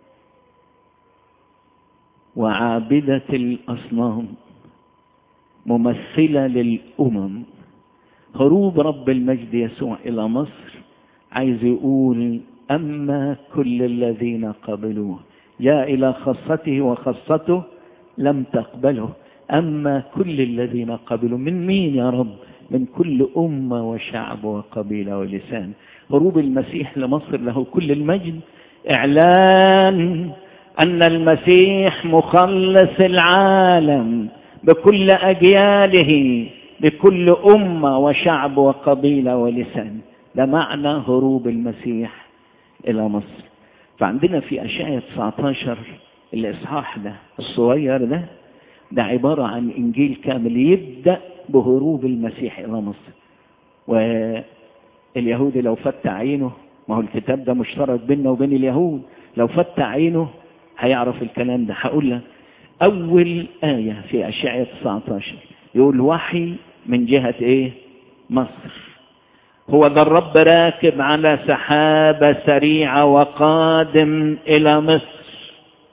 وعابدة الأصنام ممثلة للأمم هروب رب المجد يسوع إلى مصر عايز يقول أما كل الذين قبلوه جاء إلى خاصته وخاصته لم تقبله أما كل الذين قبلوا من مين يا رب من كل أمة وشعب وقبيلة ولسان هروب المسيح لمصر له كل المجد إعلان أن المسيح مخلص العالم بكل أجياله بكل أمة وشعب وقبيلة ولسان ده معنى هروب المسيح إلى مصر فعندنا في أشعة 19 الإصحاح ده الصغير ده ده عبارة عن إنجيل كامل يبدأ بهروب المسيح إلى مصر واليهودي لو فتح عينه ما هو الكتاب ده مشترك بيننا وبين اليهود لو فتح عينه هيعرف الكلام ده هقول لك أول آية في أشعة 19 يقول وحي من جهة إيه مصر هو ذا الرب راكب على سحابة سريعة وقادم إلى مصر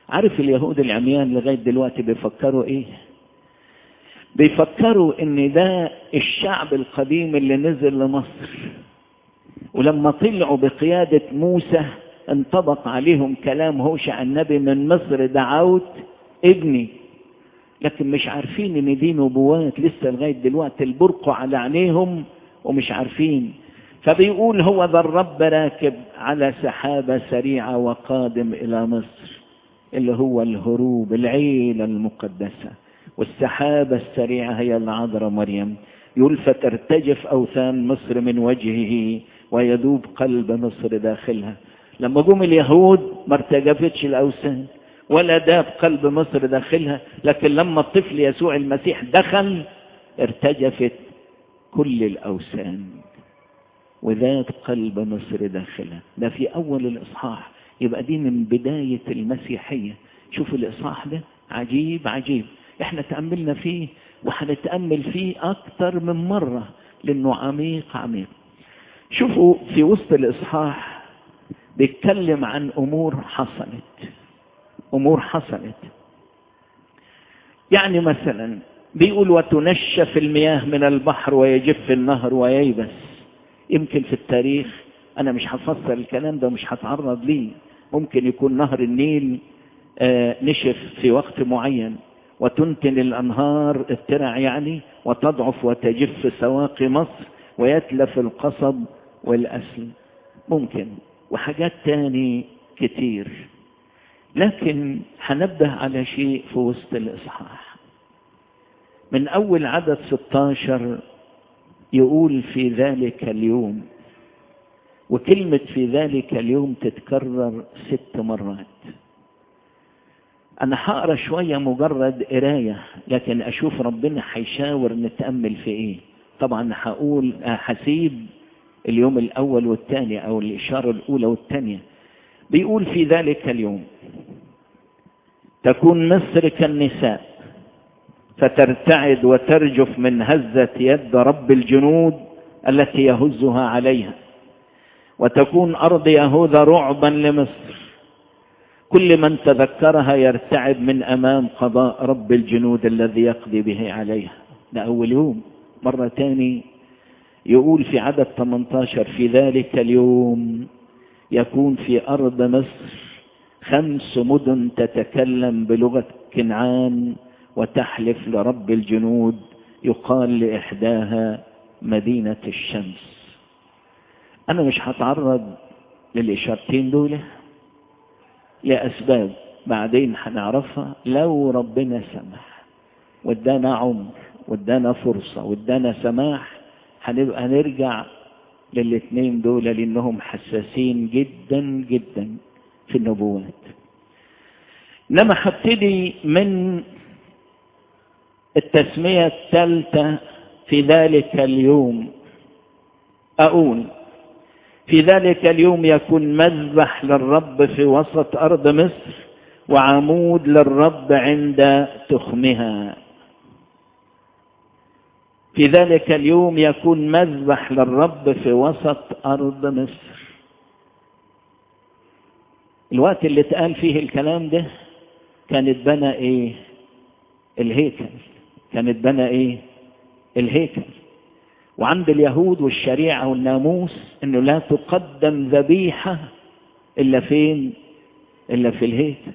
عارف اليهود العميان لغاية دلوقتي بيفكروا ايه بيفكروا ان ده الشعب القديم اللي نزل لمصر ولما طلعوا بقيادة موسى انطبق عليهم كلام هوشع النبي من مصر دعوت ابني لكن مش عارفين ان دي نبوات لسه لغاية دلوقتي البرقع على عينيهم ومش عارفين فبيقول هو ذا الرب راكب على سحابة سريعة وقادم إلى مصر اللي هو الهروب العيلة المقدسة والسحابة السريعة هي العذراء مريم يقول فترتجف أوثان مصر من وجهه ويذوب قلب مصر داخلها لما جم اليهود ما ارتجفتش الأوثان ولا داب قلب مصر داخلها لكن لما الطفل يسوع المسيح دخل ارتجفت كل الأوثان وذات قلب مصر داخلها ده في أول الإصحاح يبقى دي من بداية المسيحية شوف الإصحاح ده عجيب عجيب احنا تأملنا فيه وهنتأمل فيه أكتر من مرة لأنه عميق عميق شوفوا في وسط الإصحاح بيتكلم عن أمور حصلت أمور حصلت يعني مثلا بيقول وتنشف المياه من البحر ويجف النهر وييبس يمكن في التاريخ أنا مش هفسر الكلام ده ومش هتعرض ليه ممكن يكون نهر النيل آه نشف في وقت معين وتنتن الأنهار الترع يعني وتضعف وتجف سواقي مصر ويتلف القصب والأسل ممكن وحاجات تاني كتير لكن هنبه على شيء في وسط الإصحاح من أول عدد 16 يقول في ذلك اليوم وكلمة في ذلك اليوم تتكرر ست مرات أنا هقرا شوية مجرد قراية لكن أشوف ربنا هيشاور نتأمل في إيه طبعا هقول هسيب اليوم الأول والثاني أو الإشارة الأولى والثانية بيقول في ذلك اليوم تكون مصر كالنساء فترتعد وترجف من هزة يد رب الجنود التي يهزها عليها وتكون أرض يهوذا رعبا لمصر كل من تذكرها يرتعب من أمام قضاء رب الجنود الذي يقضي به عليها ده أول يوم مرة تاني يقول في عدد 18 في ذلك اليوم يكون في أرض مصر خمس مدن تتكلم بلغة كنعان وتحلف لرب الجنود يقال لإحداها مدينة الشمس أنا مش هتعرض للإشارتين دول لأسباب بعدين هنعرفها لو ربنا سمح وادانا عمر وادانا فرصة وادانا سماح هنبقى نرجع للاثنين دول لأنهم حساسين جدا جدا في النبوات إنما هبتدي من التسمية الثالثة في ذلك اليوم أقول في ذلك اليوم يكون مذبح للرب في وسط أرض مصر وعمود للرب عند تخمها في ذلك اليوم يكون مذبح للرب في وسط أرض مصر الوقت اللي اتقال فيه الكلام ده كانت بنى ايه الهيكل كانت بنى ايه الهيكل وعند اليهود والشريعة والناموس انه لا تقدم ذبيحة الا فين الا في الهيكل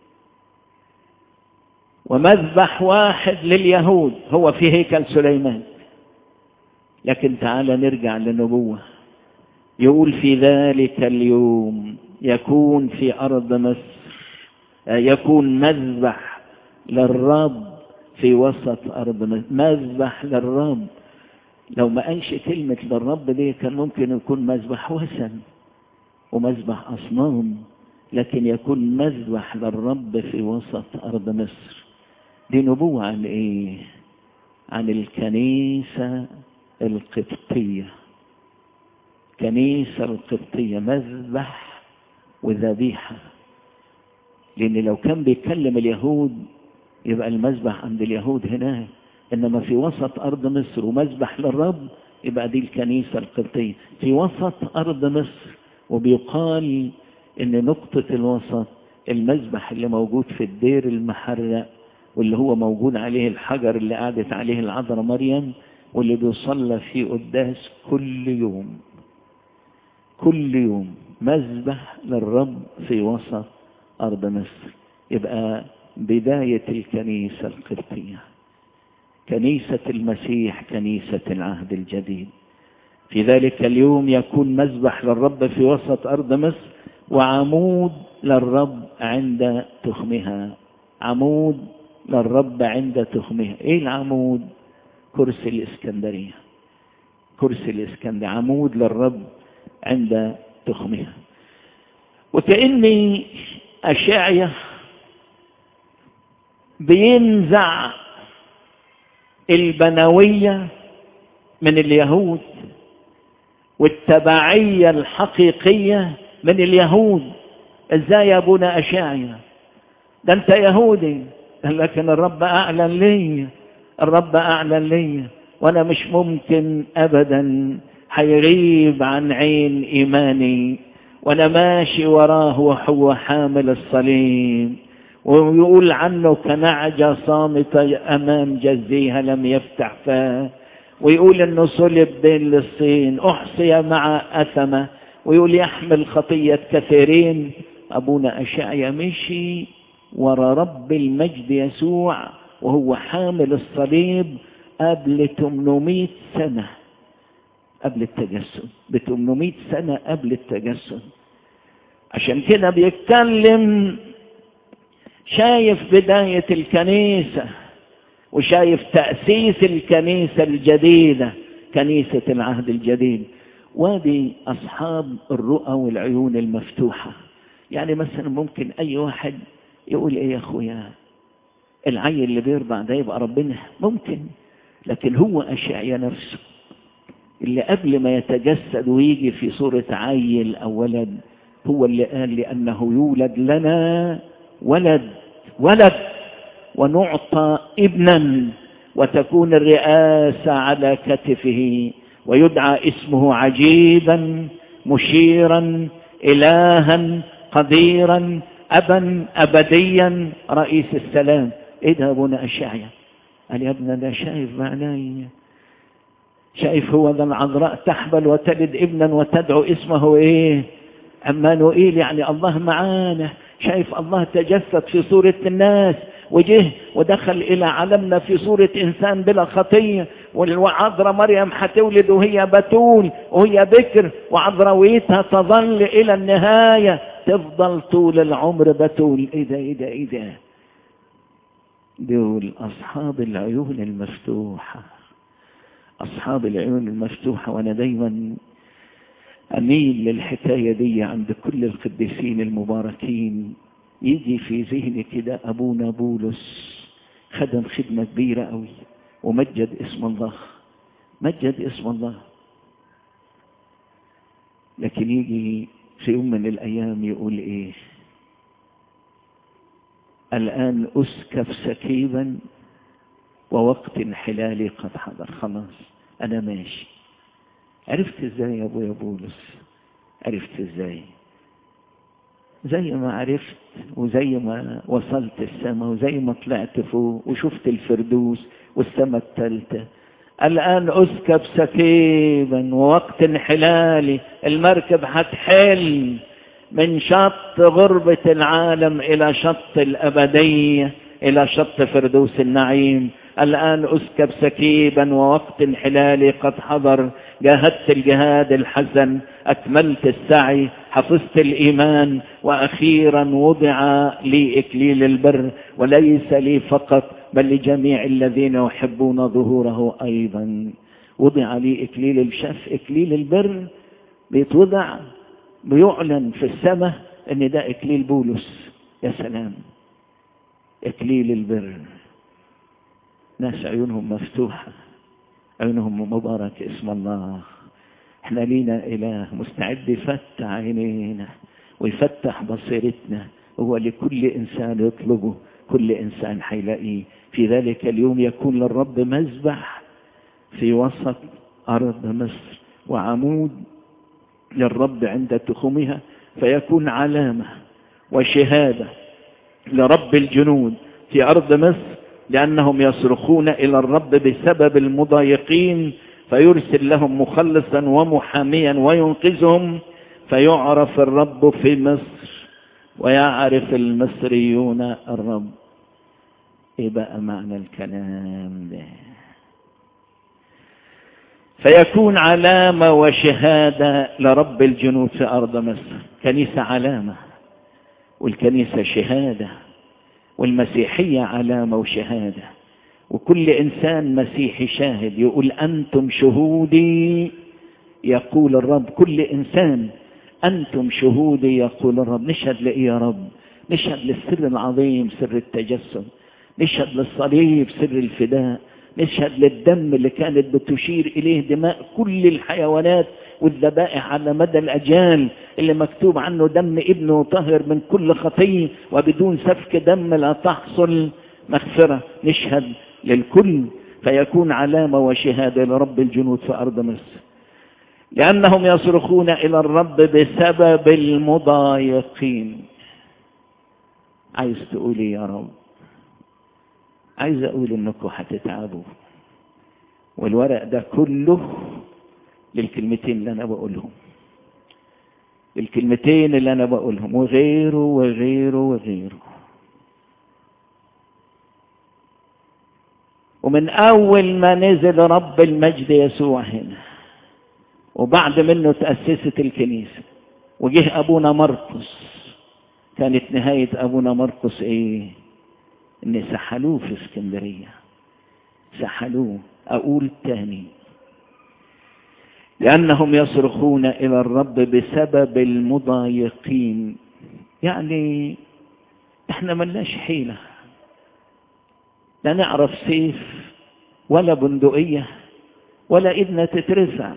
ومذبح واحد لليهود هو في هيكل سليمان لكن تعال نرجع للنبوة يقول في ذلك اليوم يكون في أرض مصر يكون مذبح للرب في وسط أرض مصر مذبح للرب لو ما قالش كلمة للرب دي كان ممكن يكون مذبح وثن ومذبح أصنام لكن يكون مذبح للرب في وسط أرض مصر دي نبوة عن إيه؟ عن الكنيسة القبطية كنيسة القبطية مذبح وذبيحة لأن لو كان بيتكلم اليهود يبقى المذبح عند اليهود هناك إنما في وسط أرض مصر ومذبح للرب يبقى دي الكنيسة القبطية في وسط أرض مصر وبيقال إن نقطة الوسط المذبح اللي موجود في الدير المحرق واللي هو موجود عليه الحجر اللي قعدت عليه العذراء مريم واللي بيصلى فيه قداس كل يوم كل يوم مذبح للرب في وسط أرض مصر يبقى بداية الكنيسة القبطية كنيسة المسيح كنيسة العهد الجديد في ذلك اليوم يكون مذبح للرب في وسط أرض مصر وعمود للرب عند تخمها عمود للرب عند تخمها ايه العمود كرسي الاسكندرية كرسي الاسكندرية عمود للرب عند تخمها وكأني أشعية بينزع البنوية من اليهود والتبعية الحقيقية من اليهود ازاي يا ابونا أشعية ده انت يهودي لكن الرب أعلن لي الرب أعلن لي وأنا مش ممكن أبدا حيغيب عن عين إيماني وأنا ماشي وراه وهو حامل الصليب ويقول عنه كنعجة صامتة أمام جزيها لم يفتح فاه ويقول انه صلب بين للصين احصي مع اثمه ويقول يحمل خطيه كثيرين ابونا اشعيا مشي ورا رب المجد يسوع وهو حامل الصليب قبل 800 سنة قبل التجسد ب 800 سنة قبل التجسد عشان كده بيتكلم شايف بداية الكنيسة وشايف تأسيس الكنيسة الجديدة كنيسة العهد الجديد وادي أصحاب الرؤى والعيون المفتوحة يعني مثلا ممكن أي واحد يقول ايه يا اخويا العيل اللي بيرضع ده يبقى ربنا ممكن لكن هو اشعيا نفسه اللي قبل ما يتجسد ويجي في صورة عيل او ولد هو اللي قال لانه يولد لنا ولد ولد ونعطى ابنا وتكون الرئاسة على كتفه ويدعى اسمه عجيبا مشيرا إلها قديرا أبا أبديا رئيس السلام إيه ده أبونا أشعيا قال يا ابن ده شايف معناي شايف هو ذا العذراء تحبل وتلد ابنا وتدعو اسمه ايه عمانوئيل يعني الله معانا شايف الله تجسد في صورة الناس وجه ودخل إلى عالمنا في صورة إنسان بلا خطية والعذراء مريم حتولد وهي بتول وهي بكر وعذراويتها تظل إلى النهاية تفضل طول العمر بتول إيه ده إيه ده إيه ده دول أصحاب العيون المفتوحة أصحاب العيون المفتوحة وأنا دايما أميل للحكاية دي عند كل القديسين المباركين يجي في ذهني كده أبونا بولس خدم خدمة كبيرة قوي ومجد اسم الله مجد اسم الله لكن يجي في يوم من الأيام يقول إيه الآن أسكف سكيبا ووقت انحلالي قد حضر خلاص أنا ماشي عرفت ازاي يا ابويا بولس عرفت ازاي زي ما عرفت وزي ما وصلت السماء وزي ما طلعت فوق وشفت الفردوس والسماء الثالثة الآن أسكب سكيبا ووقت انحلالي المركب هتحل من شط غربة العالم إلى شط الأبدية إلى شط فردوس النعيم الآن أسكب سكيبا ووقت انحلالي قد حضر جاهدت الجهاد الحسن أكملت السعي حفظت الإيمان وأخيرا وضع لي إكليل البر وليس لي فقط بل لجميع الذين يحبون ظهوره أيضا وضع لي إكليل الشف إكليل البر بيتوضع بيعلن في السماء ان ده إكليل بولس يا سلام إكليل البر ناس عيونهم مفتوحة عيونهم مبارك اسم الله احنا لينا اله مستعد يفتح عينينا ويفتح بصيرتنا هو لكل انسان يطلبه كل انسان حيلاقيه في ذلك اليوم يكون للرب مذبح في وسط ارض مصر وعمود للرب عند تخومها فيكون علامه وشهادة لرب الجنود في أرض مصر لأنهم يصرخون إلى الرب بسبب المضايقين فيرسل لهم مخلصا ومحاميا وينقذهم فيعرف الرب في مصر ويعرف المصريون الرب ايه بقى معنى الكلام ده فيكون علامة وشهادة لرب الجنود في أرض مصر كنيسة علامة والكنيسة شهادة والمسيحية علامة وشهادة وكل إنسان مسيحي شاهد يقول أنتم شهودي يقول الرب كل إنسان أنتم شهودي يقول الرب نشهد لإيه يا رب نشهد للسر العظيم سر التجسد نشهد للصليب سر الفداء نشهد للدم اللي كانت بتشير إليه دماء كل الحيوانات والذبائح على مدى الأجيال اللي مكتوب عنه دم ابنه طهر من كل خطية وبدون سفك دم لا تحصل مغفرة نشهد للكل فيكون علامة وشهادة لرب الجنود في أرض مصر لأنهم يصرخون إلى الرب بسبب المضايقين عايز تقولي يا رب عايز أقول إنكم هتتعبوا والورق ده كله للكلمتين اللي أنا بقولهم الكلمتين اللي أنا بقولهم وغيره وغيره وغيره ومن أول ما نزل رب المجد يسوع هنا وبعد منه تأسست الكنيسة وجه أبونا مرقس كانت نهاية أبونا مرقس إيه؟ إن سحلوه في اسكندرية سحلوه أقول تاني لأنهم يصرخون إلى الرب بسبب المضايقين يعني إحنا ملناش حيلة لا نعرف سيف ولا بندقية ولا إذنة تترفع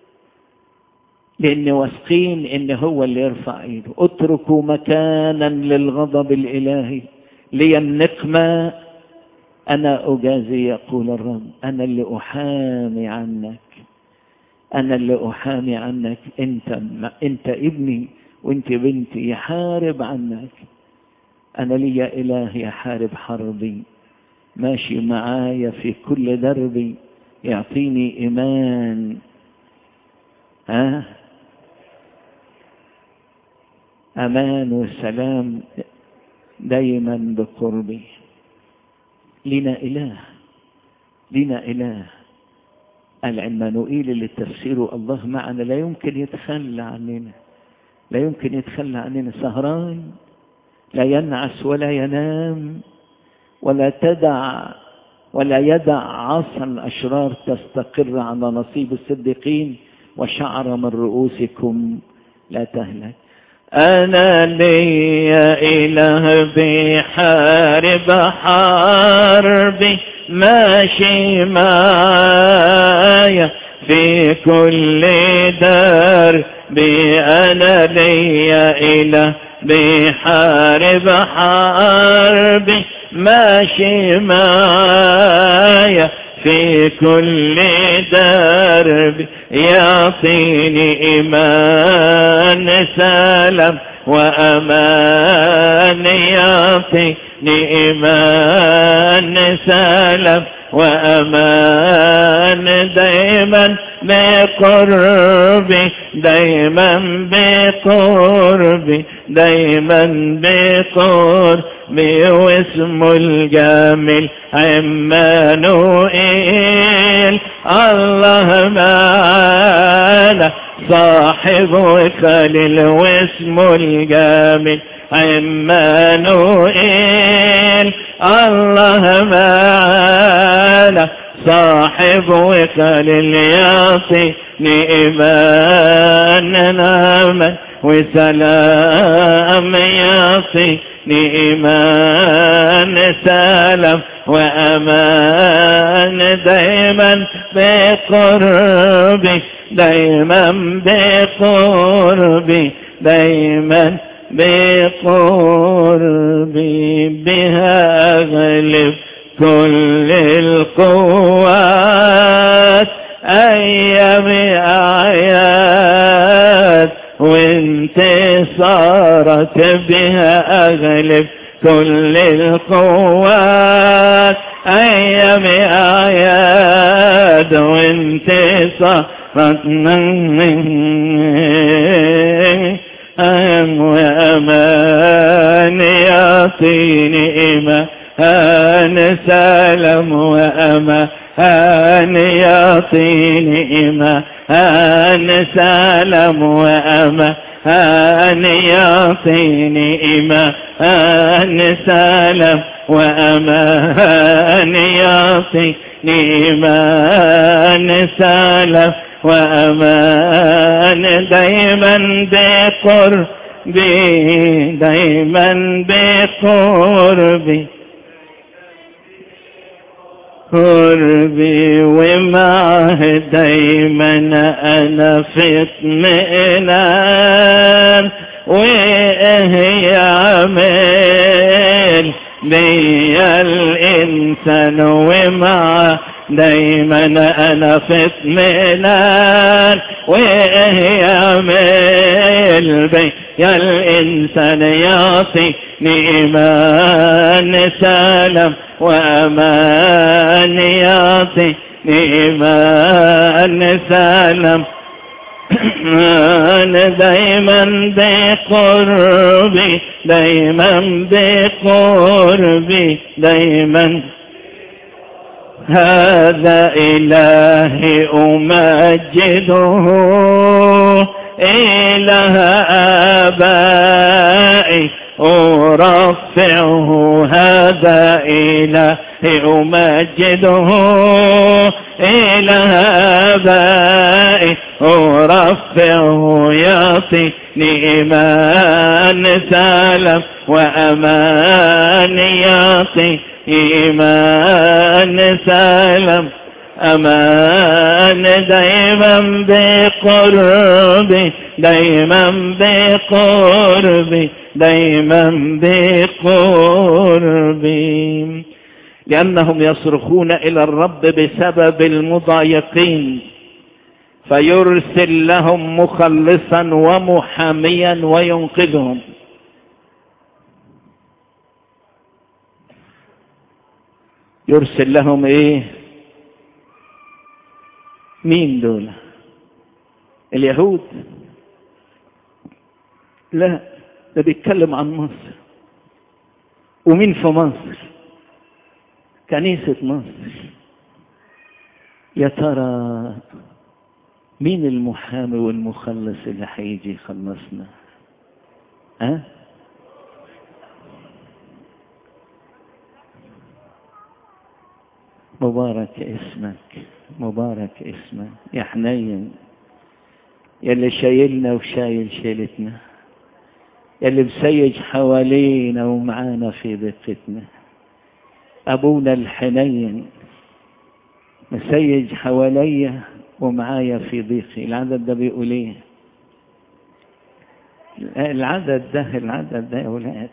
لأن واثقين إن هو اللي يرفع إيده اتركوا مكانا للغضب الإلهي لي النقمة أنا أجازي يقول الرب أنا اللي أحامي عنك أنا اللي أحامي عنك أنت أنت ابني وأنت بنتي يحارب عنك أنا لي إله يحارب حربي ماشي معايا في كل دربي يعطيني إيمان ها أمان وسلام دايما بقربي لنا إله لنا إله العمانوئيل اللي تفسيره الله معنا لا يمكن يتخلى عننا لا يمكن يتخلى عننا سهران لا ينعس ولا ينام ولا تدع ولا يدع عصا الأشرار تستقر على نصيب الصديقين وشعر من رؤوسكم لا تهلك أنا لي إله بحارب حربي ماشي معايا في كل دربي أنا لي إله بحارب حربي ماشي معايا في كل درب يعطيني إيمان سلام وأمان يعطيني إيمان سلام وأمان دايما بقربي دايما بقربي دايما بقربي واسمه الجميل عمانوئيل الله معانا صاحب وخليل واسمه الجميل عمانوئيل الله معانا صاحب وخليل يعطيني إيمان نعمة وسلام يعطيني إيمان سلام وأمان دايما بقربي دايما بقربي دايما بقربي بها أغلب كل القوات أيام أعياد وانتصارات الصلوات بها أغلب كل القوات أيام آيات وانتصاراتنا أم وأمان يعطيني إيمان سلام وأمان يعطيني إيمان سلام وأمان يعطيني إيمان سلام وأمان يعطيني إيمان سلام وأمان دايما بقربي دايما بقربي قربي ومعه دايما أنا في اطمئنان وإيه يعمل بيا الإنسان ومعه دايما انا في اطمئنان وايه يعمل بي يا الانسان يعطيني ايمان سلام وامان يعطيني ايمان سلام أنا دايما بقربي دايما بقربي دايما هذا إلهي أمجده إله آبائي أرفعه هذا إلهي أمجده إله آبائي أرفعه يعطيني إيمان سلام وأمان يعطيني إيمان سلام أمان دايما بقربي دايما بقربي دايما بقربي لأنهم يصرخون إلى الرب بسبب المضايقين فيرسل لهم مخلصا ومحاميا وينقذهم يرسل لهم ايه مين دول اليهود لا ده بيتكلم عن مصر ومين في مصر كنيسة مصر يا ترى مين المحامي والمخلص اللي هيجي يخلصنا ها أه؟ مبارك اسمك مبارك اسمك يا حنين يا اللي شايلنا وشايل شيلتنا يا اللي مسيج حوالينا ومعانا في دقتنا أبونا الحنين مسيج حواليا ومعايا في ضيقي العدد ده بيقول ايه العدد ده العدد ده يا ولاد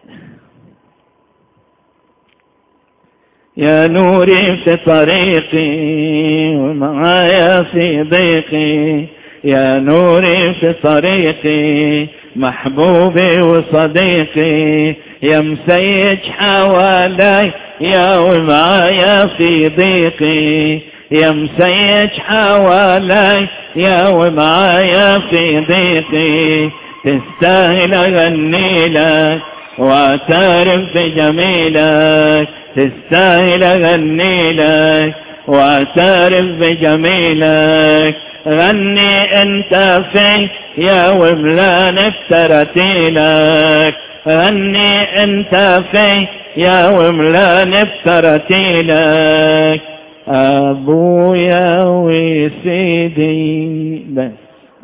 يا نوري في طريقي ومعايا في ضيقي يا نوري في طريقي محبوبي وصديقي يا مسيج حوالي يا ومعايا في ضيقي يا مسيج حوالي يا ومعايا في ضيقي تستاهل اغني لك واعترف بجميلك تستاهل اغني لك واعترف بجميلك غني انت في يا وملان افترتيلك غني انت في يا وملان افترتيلك ابويا وسيدي بس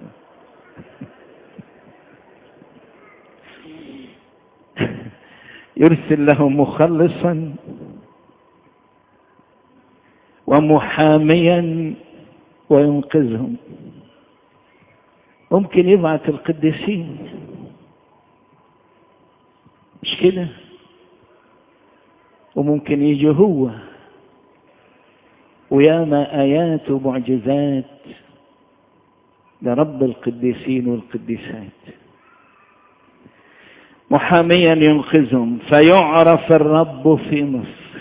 يرسل لهم مخلصا ومحاميا وينقذهم ممكن يبعث القديسين مش كده وممكن يجي هو وياما آيات ومعجزات لرب القديسين والقديسات محاميا ينقذهم فيعرف الرب في مصر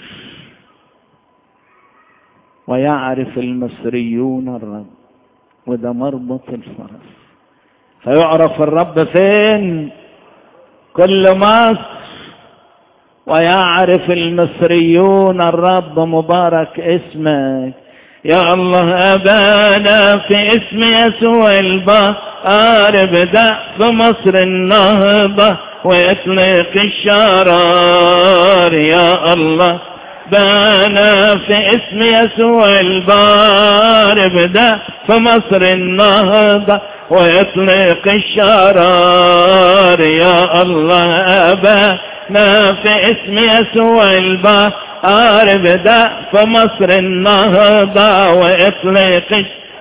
ويعرف المصريون الرب وده مربط الفرس فيعرف الرب فين كل مصر ويعرف المصريون الرب مبارك اسمك يا الله أبانا في اسم يسوع البار بدأ في مصر النهضة ويطلق الشرار يا الله بانا في اسم يسوع البار بدأ في مصر النهضة ويطلق الشرار يا الله أبانا في اسم يسوع البار بدأ في مصر النهضة وإطلق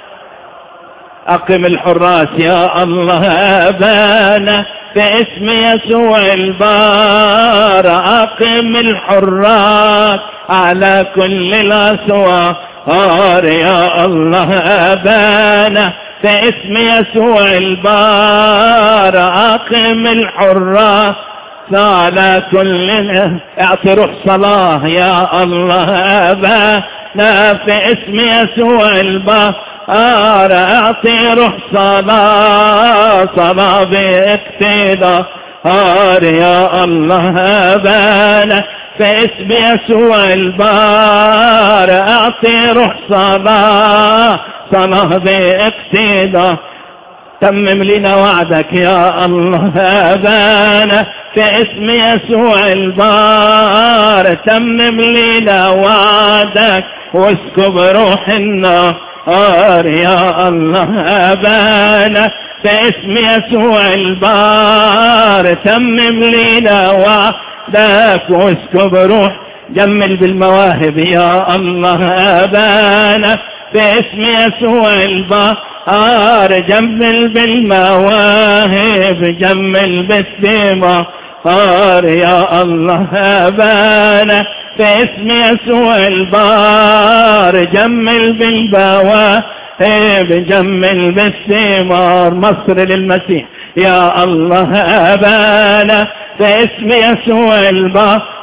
أقم الحراس يا الله أبانا في اسم يسوع البار أقم الحراس على كل الأسوار يا الله أبانا في اسم يسوع البار أقم الحراس على كل اعطي روح صلاة يا الله أبانا في اسم يسوع البار اعطي روح صلاة صلاة باقتدار يا الله أبانا في اسم يسوع البار اعطي روح صلاة صلاة باقتدار تمم لنا وعدك يا الله أبانا في اسم يسوع البار تمم لنا وعدك واسكب روح النار يا الله أبانا في اسم يسوع البار تمم لنا وعدك واسكب روح جمل بالمواهب يا الله أبانا في اسم يسوع البار آر جمل بالمواهب جمل بالثمار آر يا الله أبانا في اسم يسوع البار جمل بالمواهب جمل بالثمار مصر للمسيح يا الله أبانا في اسم يسوع البار